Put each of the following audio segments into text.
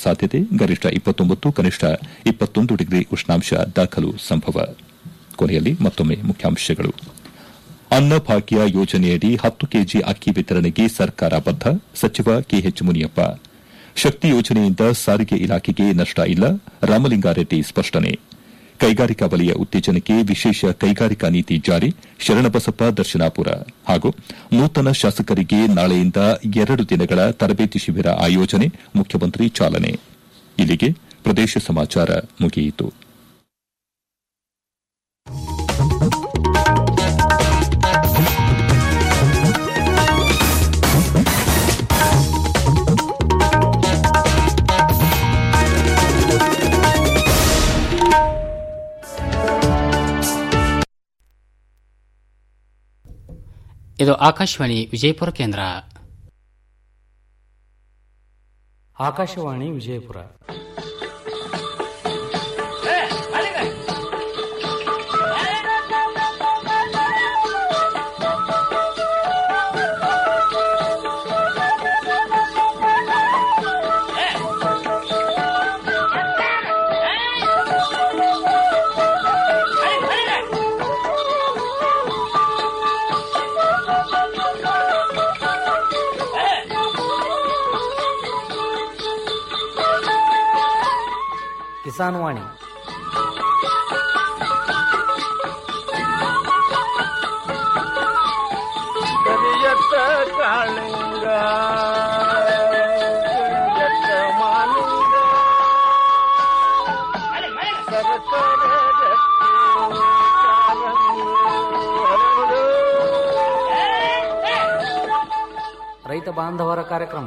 ಸಾಧ್ಯತೆ ಗರಿಷ್ಠ ಇಪ್ಪತ್ತೊಂಬತ್ತು ಕನಿಷ್ಠ ಇಪ್ಪತ್ತೊಂದು ಡಿಗ್ರಿ ಉಷ್ಣಾಂಶ ದಾಖಲು ಸಂಭವ ಕೊನೆಯಲ್ಲಿ ಮತ್ತೊಮ್ಮೆ ಮುಖ್ಯಾಂಶಗಳು ಅನ್ನಭಾಗ್ಯ ಯೋಜನೆಯಡಿ ಹತ್ತು ಕೆಜಿ ಅಕ್ಕಿ ವಿತರಣೆಗೆ ಸರ್ಕಾರ ಬದ್ದ ಸಚಿವ ಕೆಎಚ್ ಮುನಿಯಪ್ಪ ಶಕ್ತಿ ಯೋಜನೆಯಿಂದ ಸಾರಿಗೆ ಇಲಾಖೆಗೆ ನಷ್ಟ ಇಲ್ಲ ರಾಮಲಿಂಗಾರೆಡ್ಡಿ ಸ್ಪಷ್ಟನೆ ಕೈಗಾರಿಕಾ ವಲಯ ಉತ್ತೇಜನಕ್ಕೆ ವಿಶೇಷ ಕೈಗಾರಿಕಾ ನೀತಿ ಜಾರಿ ಶರಣಬಸಪ್ಪ ದರ್ಶನಾಪುರ ಹಾಗೂ ನೂತನ ಶಾಸಕರಿಗೆ ನಾಳೆಯಿಂದ ಎರಡು ದಿನಗಳ ತರಬೇತಿ ಶಿಬಿರ ಆಯೋಜನೆ ಮುಖ್ಯಮಂತ್ರಿ ಚಾಲನೆ ಇಲ್ಲಿಗೆ ಪ್ರದೇಶ ಸಮಾಚಾರ ಮುಗಿಯಿತು ಇದು ಆಕಾಶವಾಣಿ ವಿಜಯಪುರ ಕೇಂದ್ರ ಆಕಾಶವಾಣಿ ವಿಜಯಪುರ ಕಿಸಾನ್ ವಾಣಿ ಕರಿಯತ್ತ ಕಾಳಿಂಗ ಕರಿಯತ್ತ ಮಾಲಿಂಗ ಸರಸರ ರಕ್ತಿ ಕಾರಂಗಿ ಹರಡು. ರೈತ ಬಾಂಧವರ ಕಾರ್ಯಕ್ರಮ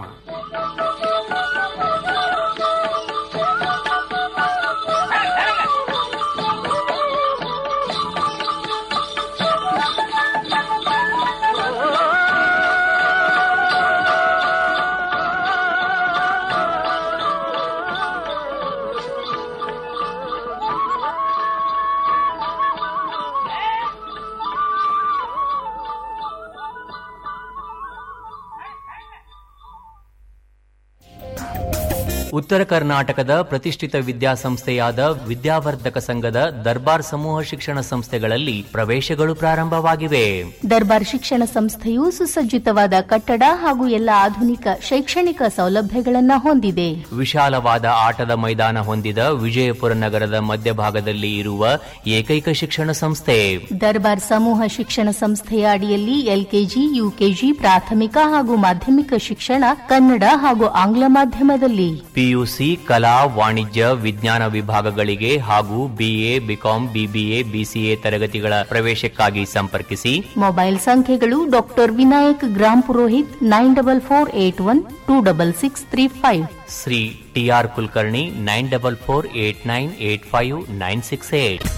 ಉತ್ತರ ಕರ್ನಾಟಕದ ಪ್ರತಿಷ್ಠಿತ ವಿದ್ಯಾಸಂಸ್ಥೆಯಾದ ವಿದ್ಯಾವರ್ಧಕ ಸಂಘದ ದರ್ಬಾರ್ ಸಮೂಹ ಶಿಕ್ಷಣ ಸಂಸ್ಥೆಗಳಲ್ಲಿ ಪ್ರವೇಶಗಳು ಪ್ರಾರಂಭವಾಗಿವೆ ದರ್ಬಾರ್ ಶಿಕ್ಷಣ ಸಂಸ್ಥೆಯು ಸುಸಜ್ಜಿತವಾದ ಕಟ್ಟಡ ಹಾಗೂ ಎಲ್ಲ ಆಧುನಿಕ ಶೈಕ್ಷಣಿಕ ಸೌಲಭ್ಯಗಳನ್ನು ಹೊಂದಿದೆ ವಿಶಾಲವಾದ ಆಟದ ಮೈದಾನ ಹೊಂದಿದ ವಿಜಯಪುರ ನಗರದ ಮಧ್ಯಭಾಗದಲ್ಲಿ ಇರುವ ಏಕೈಕ ಶಿಕ್ಷಣ ಸಂಸ್ಥೆ ದರ್ಬಾರ್ ಸಮೂಹ ಶಿಕ್ಷಣ ಸಂಸ್ಥೆಯ ಅಡಿಯಲ್ಲಿ ಎಲ್ಕೆಜಿ ಯುಕೆಜಿ ಪ್ರಾಥಮಿಕ ಹಾಗೂ ಮಾಧ್ಯಮಿಕ ಶಿಕ್ಷಣ ಕನ್ನಡ ಹಾಗೂ ಆಂಗ್ಲ ಮಾಧ್ಯಮದಲ್ಲಿ ಪಿಯುಸಿ ಕಲಾ ವಾಣಿಜ್ಯ ವಿಜ್ಞಾನ ವಿಭಾಗಗಳಿಗೆ ಹಾಗೂ ಬಿಎ ಬಿಕಾಂ ಬಿಬಿಎ ಬಿಸಿಎ ತರಗತಿಗಳ ಪ್ರವೇಶಕ್ಕಾಗಿ ಸಂಪರ್ಕಿಸಿ ಮೊಬೈಲ್ ಸಂಖ್ಯೆಗಳು doctor Vinayak Grampurohit nine double four eight one two double six three five Shri TR Kulkarni nine double four eight nine eight five nine six eight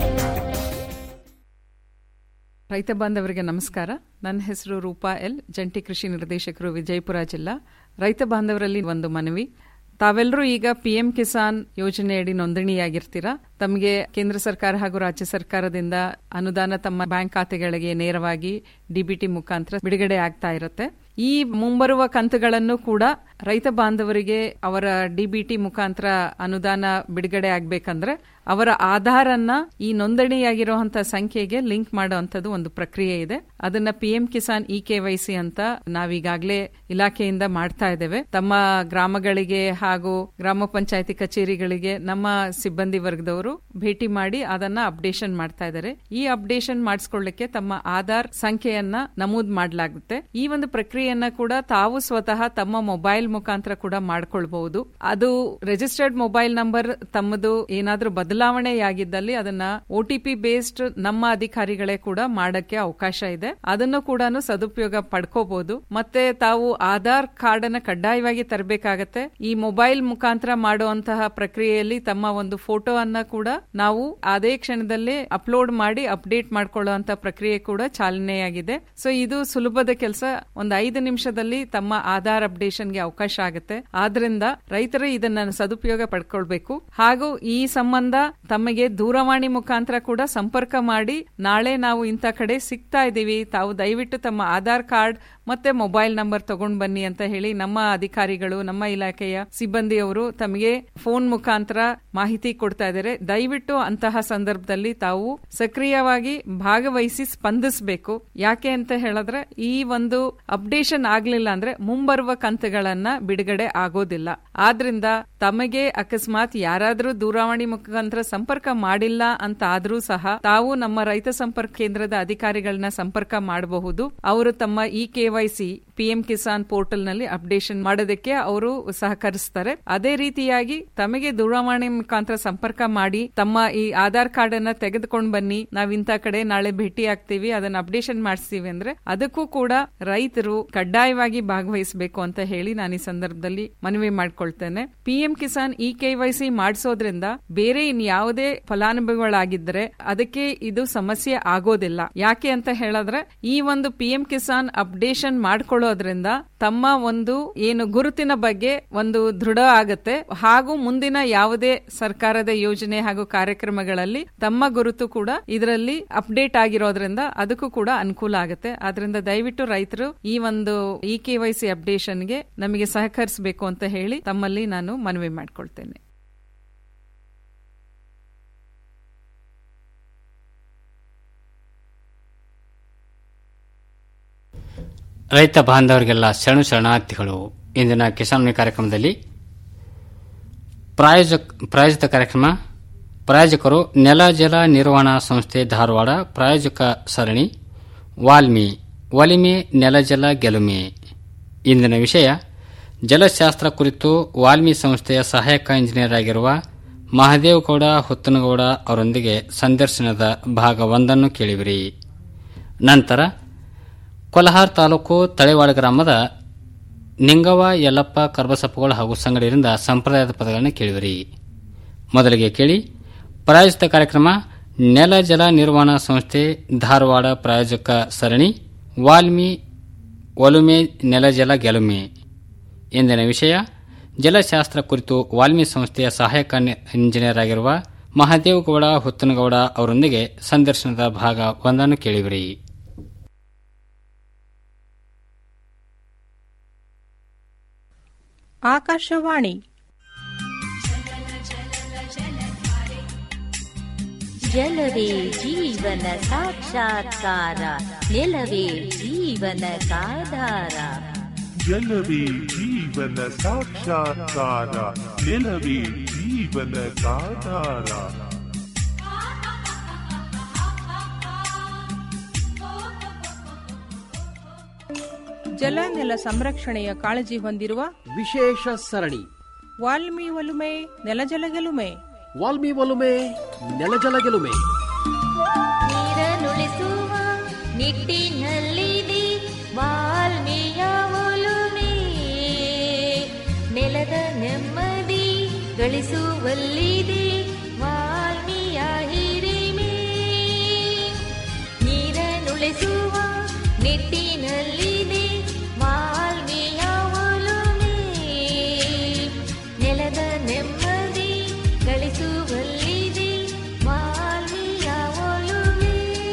ರೈತ ಬಾಂಧವರಿಗೆ ನಮಸ್ಕಾರ ನನ್ನ ಹೆಸರು ರೂಪಾ ಎಲ್ ಜಂಟಿ ಕೃಷಿ ನಿರ್ದೇಶಕರು ವಿಜಯಪುರ ಜಿಲ್ಲಾ ರೈತ ಬಾಂಧವರಲ್ಲಿ ಒಂದು ಮನವಿ ತಾವೆಲ್ಲರೂ ಈಗ ಪಿಎಂ ಕಿಸಾನ್ ಯೋಜನೆಯಡಿ ನೋಂದಣಿಯಾಗಿರ್ತೀರಾ ತಮಗೆ ಕೇಂದ್ರ ಸರ್ಕಾರ ಹಾಗೂ ರಾಜ್ಯ ಸರ್ಕಾರದಿಂದ ಅನುದಾನ ತಮ್ಮ ಬ್ಯಾಂಕ್ ಖಾತೆಗಳಿಗೆ ನೇರವಾಗಿ ಡಿಬಿಟಿ ಮುಖಾಂತರ ಬಿಡುಗಡೆ ಆಗ್ತಾ ಇರುತ್ತೆ ಈ ಮುಂಬರುವ ಕಂತುಗಳನ್ನು ಕೂಡ ರೈತ ಬಾಂಧವರಿಗೆ ಅವರ ಡಿಬಿಟಿ ಮುಖಾಂತರ ಅನುದಾನ ಬಿಡುಗಡೆ ಆಗ್ಬೇಕಂದ್ರೆ ಅವರ ಆಧಾರನ್ನ ಈ ನೋಂದಣಿಯಾಗಿರುವಂತಹ ಸಂಖ್ಯೆಗೆ ಲಿಂಕ್ ಮಾಡುವಂತದ್ದು ಒಂದು ಪ್ರಕ್ರಿಯೆ ಇದೆ ಅದನ್ನ PM Kisan E K Y C ಅಂತ ನಾವೀಗಾಗಲೇ ಇಲಾಖೆಯಿಂದ ಮಾಡ್ತಾ ಇದ್ದೇವೆ ತಮ್ಮ ಗ್ರಾಮಗಳಿಗೆ ಹಾಗೂ ಗ್ರಾಮ ಪಂಚಾಯತಿ ಕಚೇರಿಗಳಿಗೆ ನಮ್ಮ ಸಿಬ್ಬಂದಿ ವರ್ಗದವರು ಭೇಟಿ ಮಾಡಿ ಅದನ್ನ ಅಪ್ಡೇಷನ್ ಮಾಡ್ತಾ ಇದ್ದಾರೆ ಈ ಅಪ್ಡೇಷನ್ ಮಾಡಿಸ್ಕೊಳ್ಳಿಕ್ಕೆ ತಮ್ಮ ಆಧಾರ್ ಸಂಖ್ಯೆಯನ್ನ ನಮೂದ್ ಮಾಡಲಾಗುತ್ತೆ ಈ ಒಂದು ಪ್ರಕ್ರಿಯೆಯನ್ನ ಕೂಡ ತಾವು ಸ್ವತಃ ತಮ್ಮ ಮೊಬೈಲ್ ಮುಖಾಂತರ ಕೂಡ ಮಾಡ್ಕೊಳ್ಬಹುದು ಅದು ರಿಜಿಸ್ಟರ್ಡ್ ಮೊಬೈಲ್ ನಂಬರ್ ತಮ್ಮದು ಏನಾದ್ರೂ ಬದಲಾವಣೆಯಾಗಿದ್ದಲ್ಲಿ ಅದನ್ನ ಒಟಿಪಿ ಬೇಸ್ಡ್ ನಮ್ಮ ಅಧಿಕಾರಿಗಳೇ ಕೂಡ ಮಾಡಕ್ಕೆ ಅವಕಾಶ ಇದೆ ಅದನ್ನು ಕೂಡ ಸದುಪಯೋಗ ಪಡ್ಕೋಬಹುದು ಮತ್ತೆ ತಾವು ಆಧಾರ್ ಕಾರ್ಡ್ ಅನ್ನ ಕಡ್ಡಾಯವಾಗಿ ತರಬೇಕಾಗತ್ತೆ ಈ ಮೊಬೈಲ್ ಮುಖಾಂತರ ಮಾಡುವಂತಹ ಪ್ರಕ್ರಿಯೆಯಲ್ಲಿ ತಮ್ಮ ಒಂದು ಫೋಟೋ ಅನ್ನ ಕೂಡ ನಾವು ಅದೇ ಕ್ಷಣದಲ್ಲಿ ಅಪ್ಲೋಡ್ ಮಾಡಿ ಅಪ್ಡೇಟ್ ಮಾಡ್ಕೊಳ್ಳುವಂತ ಪ್ರಕ್ರಿಯೆ ಕೂಡ ಚಾಲನೆಯಾಗಿದೆ ಸೊ ಇದು ಸುಲಭದ ಕೆಲಸ ಒಂದು ಐದು ನಿಮಿಷದಲ್ಲಿ ತಮ್ಮ ಆಧಾರ್ ಅಪ್ಡೇಷನ್ಗೆ ಅವಕಾಶ ಆಗುತ್ತೆ ಆದ್ರಿಂದ ರೈತರು ಇದನ್ನ ಸದುಪಯೋಗ ಪಡ್ಕೊಳ್ಬೇಕು ಹಾಗೂ ಈ ಸಂಬಂಧ ತಮಗೆ ದೂರವಾಣಿ ಮುಖಾಂತರ ಕೂಡ ಸಂಪರ್ಕ ಮಾಡಿ ನಾಳೆ ನಾವು ಇಂಥ ಕಡೆ ಸಿಗ್ತಾ ಇದ್ದೀವಿ ತಾವು ದಯವಿಟ್ಟು ತಮ್ಮ ಆಧಾರ್ ಕಾರ್ಡ್ ಮತ್ತೆ ಮೊಬೈಲ್ ನಂಬರ್ ತಗೊಂಡ್ ಬನ್ನಿ ಅಂತ ಹೇಳಿ ನಮ್ಮ ಅಧಿಕಾರಿಗಳು ನಮ್ಮ ಇಲಾಖೆಯ ಸಿಬ್ಬಂದಿಯವರು ತಮಗೆ ಫೋನ್ ಮುಖಾಂತರ ಮಾಹಿತಿ ಕೊಡ್ತಾ ಇದ್ದಾರೆ ದಯವಿಟ್ಟು ಅಂತಹ ಸಂದರ್ಭದಲ್ಲಿ ತಾವು ಸಕ್ರಿಯವಾಗಿ ಭಾಗವಹಿಸಿ ಸ್ಪಂದಿಸಬೇಕು ಯಾಕೆ ಅಂತ ಹೇಳಿದ್ರೆ ಈ ಒಂದು ಅಪ್ಡೇಷನ್ ಆಗ್ಲಿಲ್ಲ ಅಂದ್ರೆ ಮುಂಬರುವ ಕಂತುಗಳನ್ನ ಬಿಡುಗಡೆ ಆಗೋದಿಲ್ಲ ಆದ್ರಿಂದ ತಮಗೆ ಅಕಸ್ಮಾತ್ ಯಾರಾದ್ರೂ ದೂರವಾಣಿ ಮುಖಾಂತರ ಸಂಪರ್ಕ ಮಾಡಿಲ್ಲ ಅಂತ ಆದ್ರೂ ಸಹ ತಾವು ನಮ್ಮ ರೈತ ಸಂಪರ್ಕ ಕೇಂದ್ರದ ಅಧಿಕಾರಿಗಳನ್ನ ಸಂಪರ್ಕ ಮಾಡಬಹುದು ಅವರು ತಮ್ಮ E KYC PM Kisan portal ನಲ್ಲಿ ಅಪ್ಡೇಷನ್ ಮಾಡೋದಕ್ಕೆ ಅವರು ಸಹಕರಿಸ್ತಾರೆ ಅದೇ ರೀತಿಯಾಗಿ ತಮಗೆ ದೂರವಾಣಿ ಮುಖಾಂತರ ಸಂಪರ್ಕ ಮಾಡಿ ತಮ್ಮ ಈ ಆಧಾರ್ ಕಾರ್ಡ್ ಅನ್ನ ತೆಗೆದುಕೊಂಡು ಬನ್ನಿ ನಾವ್ ಇಂಥ ಕಡೆ ನಾಳೆ ಭೇಟಿ ಆಗ್ತೀವಿ ಅದನ್ನ ಅಪ್ಡೇಷನ್ ಮಾಡಿಸ್ತೀವಿ ಅಂದ್ರೆ ಅದಕ್ಕೂ ಕೂಡ ರೈತರು ಕಡ್ಡಾಯವಾಗಿ ಭಾಗವಹಿಸಬೇಕು ಅಂತ ಹೇಳಿ ನಾನು ಈ ಸಂದರ್ಭದಲ್ಲಿ ಮನವಿ ಮಾಡ್ಕೊಳ್ತೇನೆ ಪಿಎಂ ಕಿಸಾನ್ ಇ ಕೆವೈಸಿ ಮಾಡಿಸೋದ್ರಿಂದ ಬೇರೆ ಇನ್ ಯಾವುದೇ ಫಲಾನುಭವಿಗಳಾಗಿದ್ರೆ ಅದಕ್ಕೆ ಇದು ಸಮಸ್ಯೆ ಆಗೋದಿಲ್ಲ ಯಾಕೆ ಅಂತ ಹೇಳಿದ್ರೆ ಈ ಒಂದು ಪಿಎಂ ಕಿಸಾನ್ ಅಪ್ಡೇಷನ್ ಮಾಡ್ಕೊಳ್ಳೋದ್ರಿಂದ ತಮ್ಮ ಒಂದು ಏನು ಗುರುತಿನ ಬಗ್ಗೆ ಒಂದು ದೃಢ ಆಗತ್ತೆ ಹಾಗೂ ಮುಂದಿನ ಯಾವುದೇ ಸರ್ಕಾರದ ಯೋಜನೆ ಹಾಗೂ ಕಾರ್ಯಕ್ರಮಗಳಲ್ಲಿ ತಮ್ಮ ಗುರುತು ಕೂಡ ಇದರಲ್ಲಿ ಅಪ್ಡೇಟ್ ಆಗಿರೋದ್ರಿಂದ ಅದಕ್ಕೂ ಕೂಡ ಅನುಕೂಲ ಆಗುತ್ತೆ ಆದ್ರಿಂದ ದಯವಿಟ್ಟು ರೈತರು ಈ ಒಂದು ಇ ಕೆವೈಸಿ ಅಪ್ಡೇಷನ್ಗೆ ನಮಗೆ ಸಹಕರಿಸಬೇಕು ಅಂತ ಹೇಳಿ ತಮ್ಮಲ್ಲಿ ನಾನು ಮನವಿ ಮಾಡ್ಕೊಳ್ತೇನೆ ರೈತ ಬಾಂಧವರಿಗೆಲ್ಲ ಶರಣು ಶರಣಾರ್ಥಿಗಳು ಇಂದಿನ ಕಿಸಾನ್ ವಾಣಿ ಕಾರ್ಯಕ್ರಮದಲ್ಲಿ ಪ್ರಾಯೋಜಕ ಪ್ರಾಯೋಜಿತ ಕಾರ್ಯಕ್ರಮ ಪ್ರಾಯೋಜಕರು ನೆಲ ಜಲ ನಿರ್ವಹಣಾ ಸಂಸ್ಥೆ ಧಾರವಾಡ ಪ್ರಾಯೋಜಕ ಸರಣಿ ವಾಲ್ಮಿ ಒಲಿಮೆ ನೆಲಜಲ ಗೆಲುಮೆ ಇಂದಿನ ವಿಷಯ ಜಲಶಾಸ್ತ್ರ ಕುರಿತು ವಾಲ್ಮಿ ಸಂಸ್ಥೆಯ ಸಹಾಯಕ ಇಂಜಿನಿಯರ್ ಆಗಿರುವ ಮಹದೇವಗೌಡ ಹುತ್ತನಗೌಡ ಅವರೊಂದಿಗೆ ಸಂದರ್ಶನದ ಭಾಗ ಒಂದನ್ನು ಕೇಳಿವಿರಿ ನಂತರ ಕೊಲಹಾರ್ ತಾಲೂಕು ತಳೆವಾಡ ಗ್ರಾಮದ ನಿಂಗವ ಯಲ್ಲಪ್ಪ ಕರ್ಬಸಪ್ಪಗಳು ಹಾಗೂ ಸಂಗಡಿಯರಿಂದ ಸಂಪ್ರದಾಯದ ಪದಗಳನ್ನು ಕೇಳಿವಿರಿ ಮೊದಲಿಗೆ ಕೇಳಿ ಪ್ರಾಯೋಜಿತ ಕಾರ್ಯಕ್ರಮ ನೆಲ ಜಲ ನಿರ್ವಹಣಾ ಸಂಸ್ಥೆ ಧಾರವಾಡ ಪ್ರಾಯೋಜಕ ಸರಣಿ ವಾಲ್ಮಿ ಒಲುಮೆ ನೆಲಜಲ ಗೆಲುಮೆ ಎಂದಿನ ವಿಷಯ ಜಲಶಾಸ್ತ್ರ ಕುರಿತು ವಾಲ್ಮಿ ಸಂಸ್ಥೆಯ ಸಹಾಯಕ ಇಂಜಿನಿಯರ್ ಆಗಿರುವ ಮಹಾದೇವಗೌಡ ಹುತ್ತನಗೌಡ ಅವರೊಂದಿಗೆ ಸಂದರ್ಶನದ ಭಾಗ ಒಂದನ್ನು ಕೇಳಿವಿರಿ ಆಕಾಶವಾಣಿ ಜಲವೇ ಜೀವನ ಸಾಕ್ಷಾತ್ಕಾರ ನೆಲವೇ ಜೀವನಕಾಧಾರ ಜಲವೇ ಜೀವನ ಸಾಕ್ಷಾತ್ಕಾರ ನೆಲವೇ ಜೀವನಕಾಧಾರ ಜಲ ನೆಲ ಸಂರಕ್ಷಣೆಯ ಕಾಳಜಿ ಹೊಂದಿರುವ ವಿಶೇಷ ಸರಣಿ ವಾಲ್ಮಿ ಒಲುಮೆ ನೆಲಜಲ ಗೆಲುಮೆ ವಾಲ್ಮಿ ಒಲುಮೆ ನೆಲಜಲ ಗೆಲುಮೆ ನೀರನುಳಿಸುವ ನಿಟ್ಟಿನಲ್ಲಿದೆ ವಾಲ್ಮೀಯ ಒಲುಮೆ ನೆಲದ ನೆಮ್ಮದಿ ಗಳಿಸುವಲ್ಲಿದೆ ವಾಲ್ಮೀಯ ಹಿರಿಮೆ ನೀರನುಳಿಸುವ ನಿಟ್ಟಿನಲ್ಲಿದೆ ವಾಲ್ಮೀಯ ಒಲುಮೆ ನೆಲದ ನೆಮ್ಮದಿ ಗಳಿಸುವಲ್ಲಿದೆ ವಾಲ್ಮೀಯ ಒಲುಮೆ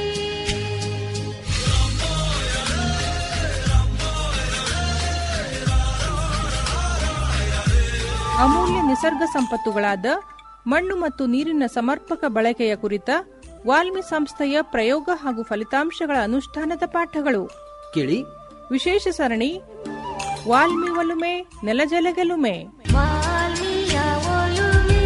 ಅಮೂಲ್ಯ ನಿಸರ್ಗ ಸಂಪತ್ತುಗಳಾದ ಮಣ್ಣು ಮತ್ತು ನೀರಿನ ಸಮರ್ಪಕ ಬಳಕೆಯ ಕುರಿತ ವಾಲ್ಮಿ ಸಂಸ್ಥೆಯ ಪ್ರಯೋಗ ಹಾಗೂ ಫಲಿತಾಂಶಗಳ ಅನುಷ್ಠಾನದ ಪಾಠಗಳು ಕೇಳಿ ವಿಶೇಷ ಸರಣಿ ವಾಲ್ಮಿ ಒಲುಮೆ ನೆಲಜಲ ಗೆಲುಮೆ ವಾಲ್ಮೀಯ ಒಲುಮೆ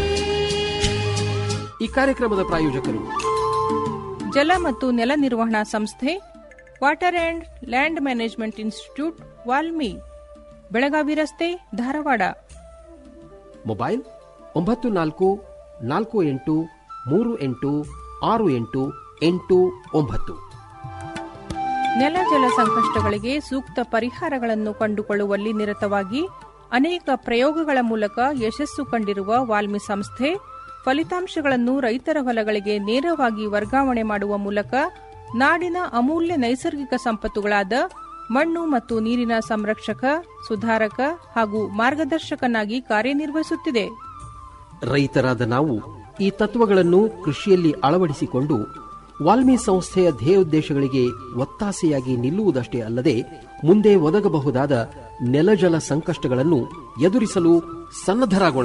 ಈ ಕಾರ್ಯಕ್ರಮದ ಪ್ರಾಯೋಜಕರು ಜಲ ಮತ್ತು ನೆಲ ನಿರ್ವಹಣಾ ಸಂಸ್ಥೆ water and land management institute WALMI Belagavi ರಸ್ತೆ ಧಾರವಾಡ ಮೊಬೈಲ್ ಒಂಬತ್ತು ನಾಲ್ಕು ನಾಲ್ಕು ಎಂಟು ಮೂರು ಎಂಟು ಆರು ಎಂಟು ಎಂಟು ಒಂಬತ್ತು ನೆಲ ಜಲ ಸಂಕಷ್ಟಗಳಿಗೆ ಸೂಕ್ತ ಪರಿಹಾರಗಳನ್ನು ಕಂಡುಕೊಳ್ಳುವಲ್ಲಿ ನಿರತವಾಗಿ ಅನೇಕ ಪ್ರಯೋಗಗಳ ಮೂಲಕ ಯಶಸ್ಸು ಕಂಡಿರುವ ವಾಲ್ಮಿ ಸಂಸ್ಥೆ ಫಲಿತಾಂಶಗಳನ್ನು ರೈತರ ಹೊಲಗಳಿಗೆ ನೇರವಾಗಿ ವರ್ಗಾವಣೆ ಮಾಡುವ ಮೂಲಕ ನಾಡಿನ ಅಮೂಲ್ಯ ನೈಸರ್ಗಿಕ ಸಂಪತ್ತುಗಳಾದ ಮಣ್ಣು ಮತ್ತು ನೀರಿನ ಸಂರಕ್ಷಕ ಸುಧಾರಕ ಹಾಗೂ ಮಾರ್ಗದರ್ಶಕನಾಗಿ ಕಾರ್ಯನಿರ್ವಹಿಸುತ್ತಿದೆ ರೈತರಾದ ನಾವು ಈ ತತ್ವಗಳನ್ನು ಕೃಷಿಯಲ್ಲಿ ಅಳವಡಿಸಿಕೊಂಡು ವಾಲ್ಮಿ ಸಂಸ್ಥೆಯ ಧ್ಯೇಯೋದ್ದೇಶಗಳಿಗೆ ಒತ್ತಾಸೆಯಾಗಿ ನಿಲ್ಲುವುದಷ್ಟೇ ಅಲ್ಲದೆ ಮುಂದೆ ಒದಗಬಹುದಾದ ನೆಲಜಲ ಸಂಕಷ್ಟಗಳನ್ನು ಎದುರಿಸಲು ಸನ್ನದ್ಧರಾಗೋಣ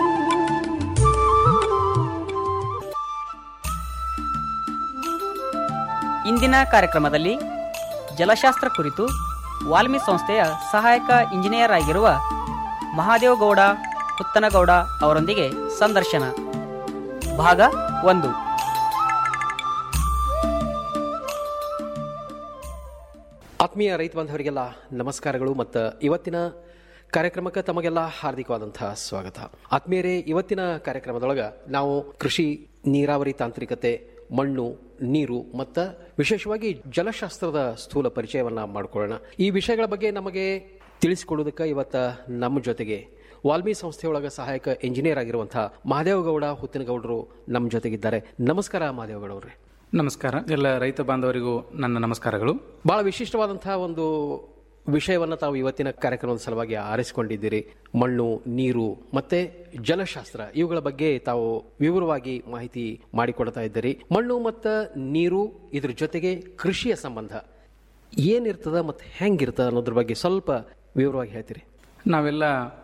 ಇಂದಿನ ಕಾರ್ಯಕ್ರಮದಲ್ಲಿ ಜಲಶಾಸ್ತ್ರ ಕುರಿತು ವಾಲ್ಮಿ ಸಂಸ್ಥೆಯ ಸಹಾಯಕ ಇಂಜಿನಿಯರ್ ಆಗಿರುವ ಮಹಾದೇವಗೌಡ ಪುತ್ತನಗೌಡ ಅವರೊಂದಿಗೆ ಸಂದರ್ಶನ ಭಾಗ ಒಂದು ಆತ್ಮೀಯ ರೈತ ಬಾಂಧವರಿಗೆಲ್ಲ ನಮಸ್ಕಾರಗಳು ಮತ್ತು ಇವತ್ತಿನ ಕಾರ್ಯಕ್ರಮಕ್ಕೆ ತಮಗೆಲ್ಲ ಹಾರ್ದಿಕವಾದಂತಹ ಸ್ವಾಗತ ಆತ್ಮೀಯರೇ ಇವತ್ತಿನ ಕಾರ್ಯಕ್ರಮದೊಳಗೆ ನಾವು ಕೃಷಿ ನೀರಾವರಿ ತಾಂತ್ರಿಕತೆ ಮಣ್ಣು ನೀರು ಮತ್ತು ವಿಶೇಷವಾಗಿ ಜಲಶಾಸ್ತ್ರದ ಸ್ಥೂಲ ಪರಿಚಯವನ್ನ ಮಾಡಿಕೊಳ್ಳೋಣ ಈ ವಿಷಯಗಳ ಬಗ್ಗೆ ನಮಗೆ ತಿಳಿಸಿಕೊಡೋದಕ್ಕೆ ಇವತ್ತ ನಮ್ಮ ಜೊತೆಗೆ ವಾಲ್ಮಿ ಸಂಸ್ಥೆಯೊಳಗ ಸಹಾಯಕ ಇಂಜಿನಿಯರ್ ಆಗಿರುವಂತಹ ಮಹಾದೇವಗೌಡ ಹುತ್ತಿನಗೌಡರು ನಮ್ಮ ಜೊತೆಗಿದ್ದಾರೆ ನಮಸ್ಕಾರ ಮಹಾದೇವಗೌಡ ಅವ್ರೆ ನಮಸ್ಕಾರ ಎಲ್ಲ ರೈತ ಬಾಂಧವರಿಗೂ ನನ್ನ ನಮಸ್ಕಾರಗಳು ಬಹಳ ವಿಶಿಷ್ಟವಾದಂತಹ ಒಂದು ವಿಷಯವನ್ನು ತಾವು ಇವತ್ತಿನ ಕಾರ್ಯಕ್ರಮದ ಸಲುವಾಗಿ ಆರಿಸಿಕೊಂಡಿದ್ದೀರಿ ಮಣ್ಣು ನೀರು ಮತ್ತೆ ಜಲಶಾಸ್ತ್ರ ಇವುಗಳ ಬಗ್ಗೆ ತಾವು ವಿವರವಾಗಿ ಮಾಹಿತಿ ಮಾಡಿಕೊಡ್ತಾ ಇದ್ದೀರಿ ಮಣ್ಣು ಮತ್ತು ನೀರು ಇದ್ರ ಜೊತೆಗೆ ಕೃಷಿಯ ಸಂಬಂಧ ಏನಿರ್ತದ ಮತ್ತು ಹೆಂಗಿರ್ತದ ಅನ್ನೋದ್ರ ಬಗ್ಗೆ ಸ್ವಲ್ಪ ವಿವರವಾಗಿ ಹೇಳ್ತೀರಿ ನಾವೆಲ್ಲ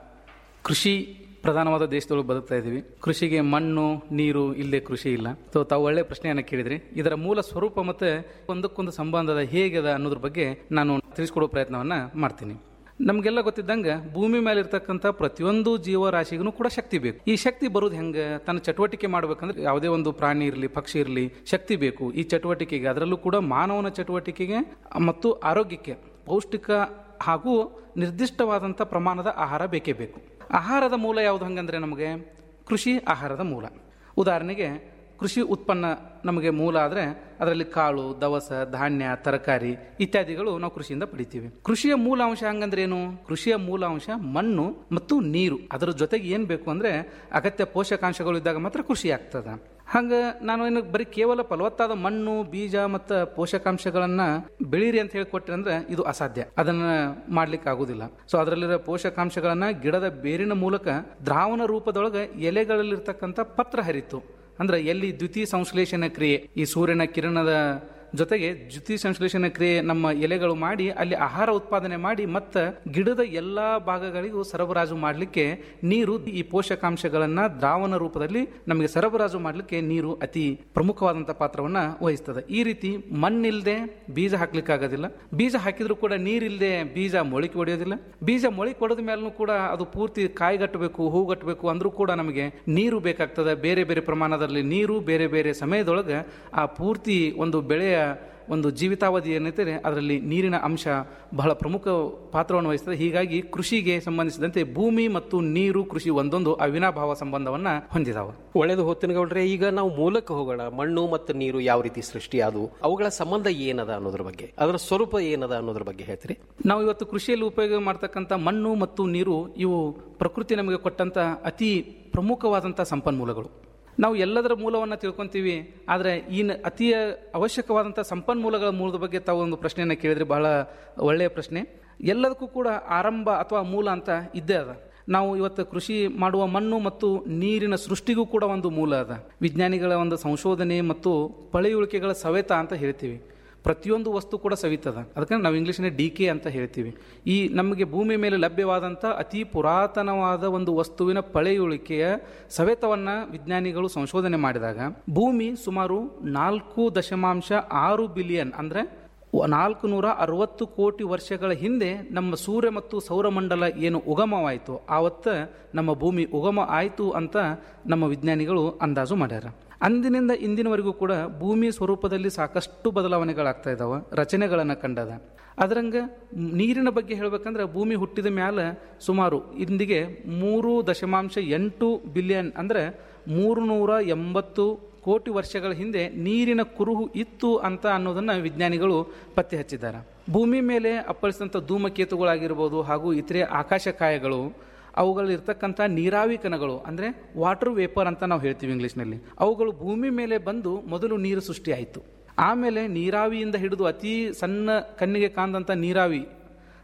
ಕೃಷಿ ಪ್ರಧಾನವಾದ ದೇಶದೊಳಗೆ ಬದುಕ್ತಾ ಇದ್ದೀವಿ ಕೃಷಿಗೆ ಮಣ್ಣು ನೀರು ಇಲ್ಲದೆ ಕೃಷಿ ಇಲ್ಲ ಸೊ ತಾವು ಒಳ್ಳೆ ಪ್ರಶ್ನೆಯನ್ನು ಕೇಳಿದ್ರಿ ಇದರ ಮೂಲ ಸ್ವರೂಪ ಮತ್ತೆ ಒಂದಕ್ಕೊಂದು ಸಂಬಂಧದ ಹೇಗದ ಅನ್ನೋದ್ರ ಬಗ್ಗೆ ನಾನು ತಿಳಿಸ್ಕೊಡೋ ಪ್ರಯತ್ನವನ್ನ ಮಾಡ್ತೀನಿ ನಮಗೆಲ್ಲ ಗೊತ್ತಿದ್ದಂಗೆ ಭೂಮಿ ಮೇಲೆ ಇರ್ತಕ್ಕಂಥ ಪ್ರತಿಯೊಂದು ಜೀವರಾಶಿಗೂ ಕೂಡ ಶಕ್ತಿ ಬೇಕು ಈ ಶಕ್ತಿ ಬರೋದು ಹೆಂಗೆ ತನ್ನ ಚಟುವಟಿಕೆ ಮಾಡ್ಬೇಕಂದ್ರೆ ಯಾವುದೇ ಒಂದು ಪ್ರಾಣಿ ಇರಲಿ ಪಕ್ಷಿ ಇರಲಿ ಶಕ್ತಿ ಬೇಕು ಈ ಚಟುವಟಿಕೆಗೆ ಅದರಲ್ಲೂ ಕೂಡ ಮಾನವನ ಚಟುವಟಿಕೆಗೆ ಮತ್ತು ಆರೋಗ್ಯಕ್ಕೆ ಪೌಷ್ಟಿಕ ಹಾಗೂ ನಿರ್ದಿಷ್ಟವಾದಂಥ ಪ್ರಮಾಣದ ಆಹಾರ ಬೇಕೇ ಬೇಕು ಆಹಾರದ ಮೂಲ ಯಾವುದು ಹಂಗಂದ್ರೆ ನಮಗೆ ಕೃಷಿ ಆಹಾರದ ಮೂಲ ಉದಾಹರಣೆಗೆ ಕೃಷಿ ಉತ್ಪನ್ನ ನಮಗೆ ಮೂಲ ಆದರೆ ಅದರಲ್ಲಿ ಕಾಳು ದವಸ ಧಾನ್ಯ ತರಕಾರಿ ಇತ್ಯಾದಿಗಳು ನಾವು ಕೃಷಿಯಿಂದ ಪಡಿತೀವಿ ಕೃಷಿಯ ಮೂಲ ಅಂಶ ಹಂಗಂದ್ರೆ ಏನು ಕೃಷಿಯ ಮೂಲ ಅಂಶ ಮಣ್ಣು ಮತ್ತು ನೀರು ಅದರ ಜೊತೆಗೆ ಏನು ಬೇಕು ಅಂದ್ರೆ ಅಗತ್ಯ ಪೋಷಕಾಂಶಗಳು ಇದ್ದಾಗ ಮಾತ್ರ ಕೃಷಿ ಆಗ್ತದ ಹಂಗ ನಾನು ಏನು ಬರೀ ಕೇವಲ ಫಲವತ್ತಾದ ಮಣ್ಣು ಬೀಜ ಮತ್ತು ಪೋಷಕಾಂಶಗಳನ್ನ ಬೆಳೀರಿ ಅಂತ ಹೇಳಿಕೊಟ್ರೆ ಅಂದ್ರೆ ಇದು ಅಸಾಧ್ಯ ಅದನ್ನ ಮಾಡ್ಲಿಕ್ಕೆ ಆಗುದಿಲ್ಲ ಸೊ ಅದರಲ್ಲಿರೋ ಪೋಷಕಾಂಶಗಳನ್ನ ಗಿಡದ ಬೇರಿನ ಮೂಲಕ ದ್ರಾವಣ ರೂಪದೊಳಗೆ ಎಲೆಗಳಲ್ಲಿರ್ತಕ್ಕಂಥ ಪತ್ರ ಹರಿತು ಅಂದ್ರೆ ಎಲ್ಲಿ ದ್ವಿತೀಯ ಸಂಶ್ಲೇಷಣ ಕ್ರಿಯೆ ಈ ಸೂರ್ಯನ ಕಿರಣದ ಜೊತೆಗೆ ದ್ವಿತೀಯ ಸಂಶ್ಲೇಷಣ ಕ್ರಿಯೆ ನಮ್ಮ ಎಲೆಗಳು ಮಾಡಿ ಅಲ್ಲಿ ಆಹಾರ ಉತ್ಪಾದನೆ ಮಾಡಿ ಮತ್ತು ಗಿಡದ ಎಲ್ಲಾ ಭಾಗಗಳಿಗೂ ಸರಬರಾಜು ಮಾಡಲಿಕ್ಕೆ ನೀರು ಈ ಪೋಷಕಾಂಶಗಳನ್ನ ದ್ರಾವಣ ರೂಪದಲ್ಲಿ ನಮಗೆ ಸರಬರಾಜು ಮಾಡಲಿಕ್ಕೆ ನೀರು ಅತಿ ಪ್ರಮುಖವಾದಂಥ ಪಾತ್ರವನ್ನ ವಹಿಸ್ತದೆ ಈ ರೀತಿ ಮಣ್ಣಿಲ್ದೆ ಬೀಜ ಹಾಕ್ಲಿಕ್ಕೆ ಆಗೋದಿಲ್ಲ ಬೀಜ ಹಾಕಿದ್ರು ಕೂಡ ನೀರಿಲ್ಲದೆ ಬೀಜ ಮೊಳಕೆ ಹೊಡೆಯೋದಿಲ್ಲ ಬೀಜ ಮೊಳಕೆ ಹೊಡೆದ ಮೇಲೂ ಕೂಡ ಅದು ಪೂರ್ತಿ ಕಾಯಿಗಟ್ಟಬೇಕು ಹೂಗಟ್ಟಬೇಕು ಅಂದ್ರೂ ಕೂಡ ನಮಗೆ ನೀರು ಬೇಕಾಗ್ತದೆ ಬೇರೆ ಬೇರೆ ಪ್ರಮಾಣದಲ್ಲಿ ನೀರು ಬೇರೆ ಬೇರೆ ಸಮಯದೊಳಗೆ ಆ ಪೂರ್ತಿ ಒಂದು ಬೆಳೆಯ ಒಂದು ಜೀವಿತಾವಧಿ ಏನೈತೆ ಅದರಲ್ಲಿ ನೀರಿನ ಅಂಶ ಬಹಳ ಪ್ರಮುಖ ಪಾತ್ರವನ್ನು ವಹಿಸ್ತದೆ ಹೀಗಾಗಿ ಕೃಷಿಗೆ ಸಂಬಂಧಿಸಿದಂತೆ ಭೂಮಿ ಮತ್ತು ನೀರು ಕೃಷಿ ಒಂದೊಂದು ಅವಿನಾಭಾವ ಸಂಬಂಧವನ್ನ ಹೊಂದಿದಾವ ಒಳ್ಳೆಯದು ಹೊತ್ತಿನಗೌಡ್ರೆ ಈಗ ನಾವು ಮೂಲಕ್ಕೆ ಹೋಗೋಣ ಮಣ್ಣು ಮತ್ತು ನೀರು ಯಾವ ರೀತಿ ಸೃಷ್ಟಿಯಾದವು ಅವುಗಳ ಸಂಬಂಧ ಏನದ ಅನ್ನೋದ್ರ ಬಗ್ಗೆ ಅದರ ಸ್ವರೂಪ ಏನದ ಅನ್ನೋದ್ರ ಬಗ್ಗೆ ಹೇಳ್ತೀರಿ ನಾವು ಇವತ್ತು ಕೃಷಿಯಲ್ಲಿ ಉಪಯೋಗ ಮಾಡ್ತಕ್ಕಂಥ ಮಣ್ಣು ಮತ್ತು ನೀರು ಇವು ಪ್ರಕೃತಿ ನಮಗೆ ಕೊಟ್ಟಂತ ಅತಿ ಪ್ರಮುಖವಾದಂಥ ಸಂಪನ್ಮೂಲಗಳು ನಾವು ಎಲ್ಲದರ ಮೂಲವನ್ನು ತಿಳ್ಕೊಂತೀವಿ ಆದರೆ ಈ ನ- ಅತಿ ಅವಶ್ಯಕವಾದಂಥ ಸಂಪನ್ಮೂಲಗಳ ಮೂಲದ ಬಗ್ಗೆ ತಾವು ಒಂದು ಪ್ರಶ್ನೆಯನ್ನು ಕೇಳಿದ್ರೆ ಬಹಳ ಒಳ್ಳೆಯ ಪ್ರಶ್ನೆ ಎಲ್ಲದಕ್ಕೂ ಕೂಡ ಆರಂಭ ಅಥವಾ ಮೂಲ ಅಂತ ಇದ್ದೇ ಅದ ನಾವು ಇವತ್ತು ಕೃಷಿ ಮಾಡುವ ಮಣ್ಣು ಮತ್ತು ನೀರಿನ ಸೃಷ್ಟಿಗೂ ಕೂಡ ಒಂದು ಮೂಲ ಅದ ವಿಜ್ಞಾನಿಗಳ ಒಂದು ಸಂಶೋಧನೆ ಮತ್ತು ಪಳೆಯುಳಿಕೆಗಳ ಸವೆತ ಅಂತ ಹೇಳ್ತೀವಿ ಪ್ರತಿಯೊಂದು ವಸ್ತು ಕೂಡ ಸವಿತದ ಅದಕ್ಕೆ ನಾವು ಇಂಗ್ಲೀಷ್ನಲ್ಲಿ ಡಿ ಕೆ ಅಂತ ಹೇಳ್ತೀವಿ ಈ ನಮಗೆ ಭೂಮಿ ಮೇಲೆ ಲಭ್ಯವಾದಂಥ ಅತಿ ಪುರಾತನವಾದ ಒಂದು ವಸ್ತುವಿನ ಪಳೆಯುಳಿಕೆಯ ಸವೆತವನ್ನು ವಿಜ್ಞಾನಿಗಳು ಸಂಶೋಧನೆ ಮಾಡಿದಾಗ ಭೂಮಿ ಸುಮಾರು ನಾಲ್ಕು ದಶಮಾಂಶ ಆರು ಬಿಲಿಯನ್ ಅಂದರೆ ನಾಲ್ಕು ನೂರ ಅರವತ್ತು ಕೋಟಿ ವರ್ಷಗಳ ಹಿಂದೆ ನಮ್ಮ ಸೂರ್ಯ ಮತ್ತು ಸೌರಮಂಡಲ ಏನು ಉಗಮವಾಯಿತು ಆವತ್ತ ನಮ್ಮ ಭೂಮಿ ಉಗಮ ಆಯಿತು ಅಂತ ನಮ್ಮ ವಿಜ್ಞಾನಿಗಳು ಅಂದಾಜು ಮಾಡ್ಯಾರ ಅಂದಿನಿಂದ ಇಂದಿನವರೆಗೂ ಕೂಡ ಭೂಮಿ ಸ್ವರೂಪದಲ್ಲಿ ಸಾಕಷ್ಟು ಬದಲಾವಣೆಗಳಾಗ್ತಾ ಇದಾವೆ ರಚನೆಗಳನ್ನು ಕಂಡದ ಅದರಂಗ ನೀರಿನ ಬಗ್ಗೆ ಹೇಳಬೇಕಂದ್ರೆ ಭೂಮಿ ಹುಟ್ಟಿದ ಮ್ಯಾಲ ಸುಮಾರು ಇಂದಿಗೆ ಮೂರು ದಶಮಾಂಶ ಎಂಟು ಬಿಲಿಯನ್ ಅಂದರೆ ಮೂರು ನೂರ ಎಂಬತ್ತು ಕೋಟಿ ವರ್ಷಗಳ ಹಿಂದೆ ನೀರಿನ ಕುರುಹು ಇತ್ತು ಅಂತ ಅನ್ನೋದನ್ನ ವಿಜ್ಞಾನಿಗಳು ಪತ್ತೆ ಹಚ್ಚಿದ್ದಾರೆ ಭೂಮಿ ಮೇಲೆ ಅಪ್ಪಳಿಸಿದಂಥ ಧೂಮಕೇತುಗಳಾಗಿರ್ಬೋದು ಹಾಗೂ ಇತರೆ ಆಕಾಶಕಾಯಗಳು ಅವುಗಳಿರ್ತಕ್ಕಂಥ ನೀರಾವಿ ಕಣಗಳು ಅಂದರೆ ವಾಟರ್ ವೇಪರ್ ಅಂತ ನಾವು ಹೇಳ್ತೀವಿ ಇಂಗ್ಲೀಷ್ನಲ್ಲಿ ಅವುಗಳು ಭೂಮಿ ಮೇಲೆ ಬಂದು ಮೊದಲು ನೀರು ಸೃಷ್ಟಿಯಾಯಿತು ಆಮೇಲೆ ನೀರಾವಿಯಿಂದ ಹಿಡಿದು ಅತಿ ಸಣ್ಣ ಕಣ್ಣಿಗೆ ಕಾಂದಂಥ ನೀರಾವಿ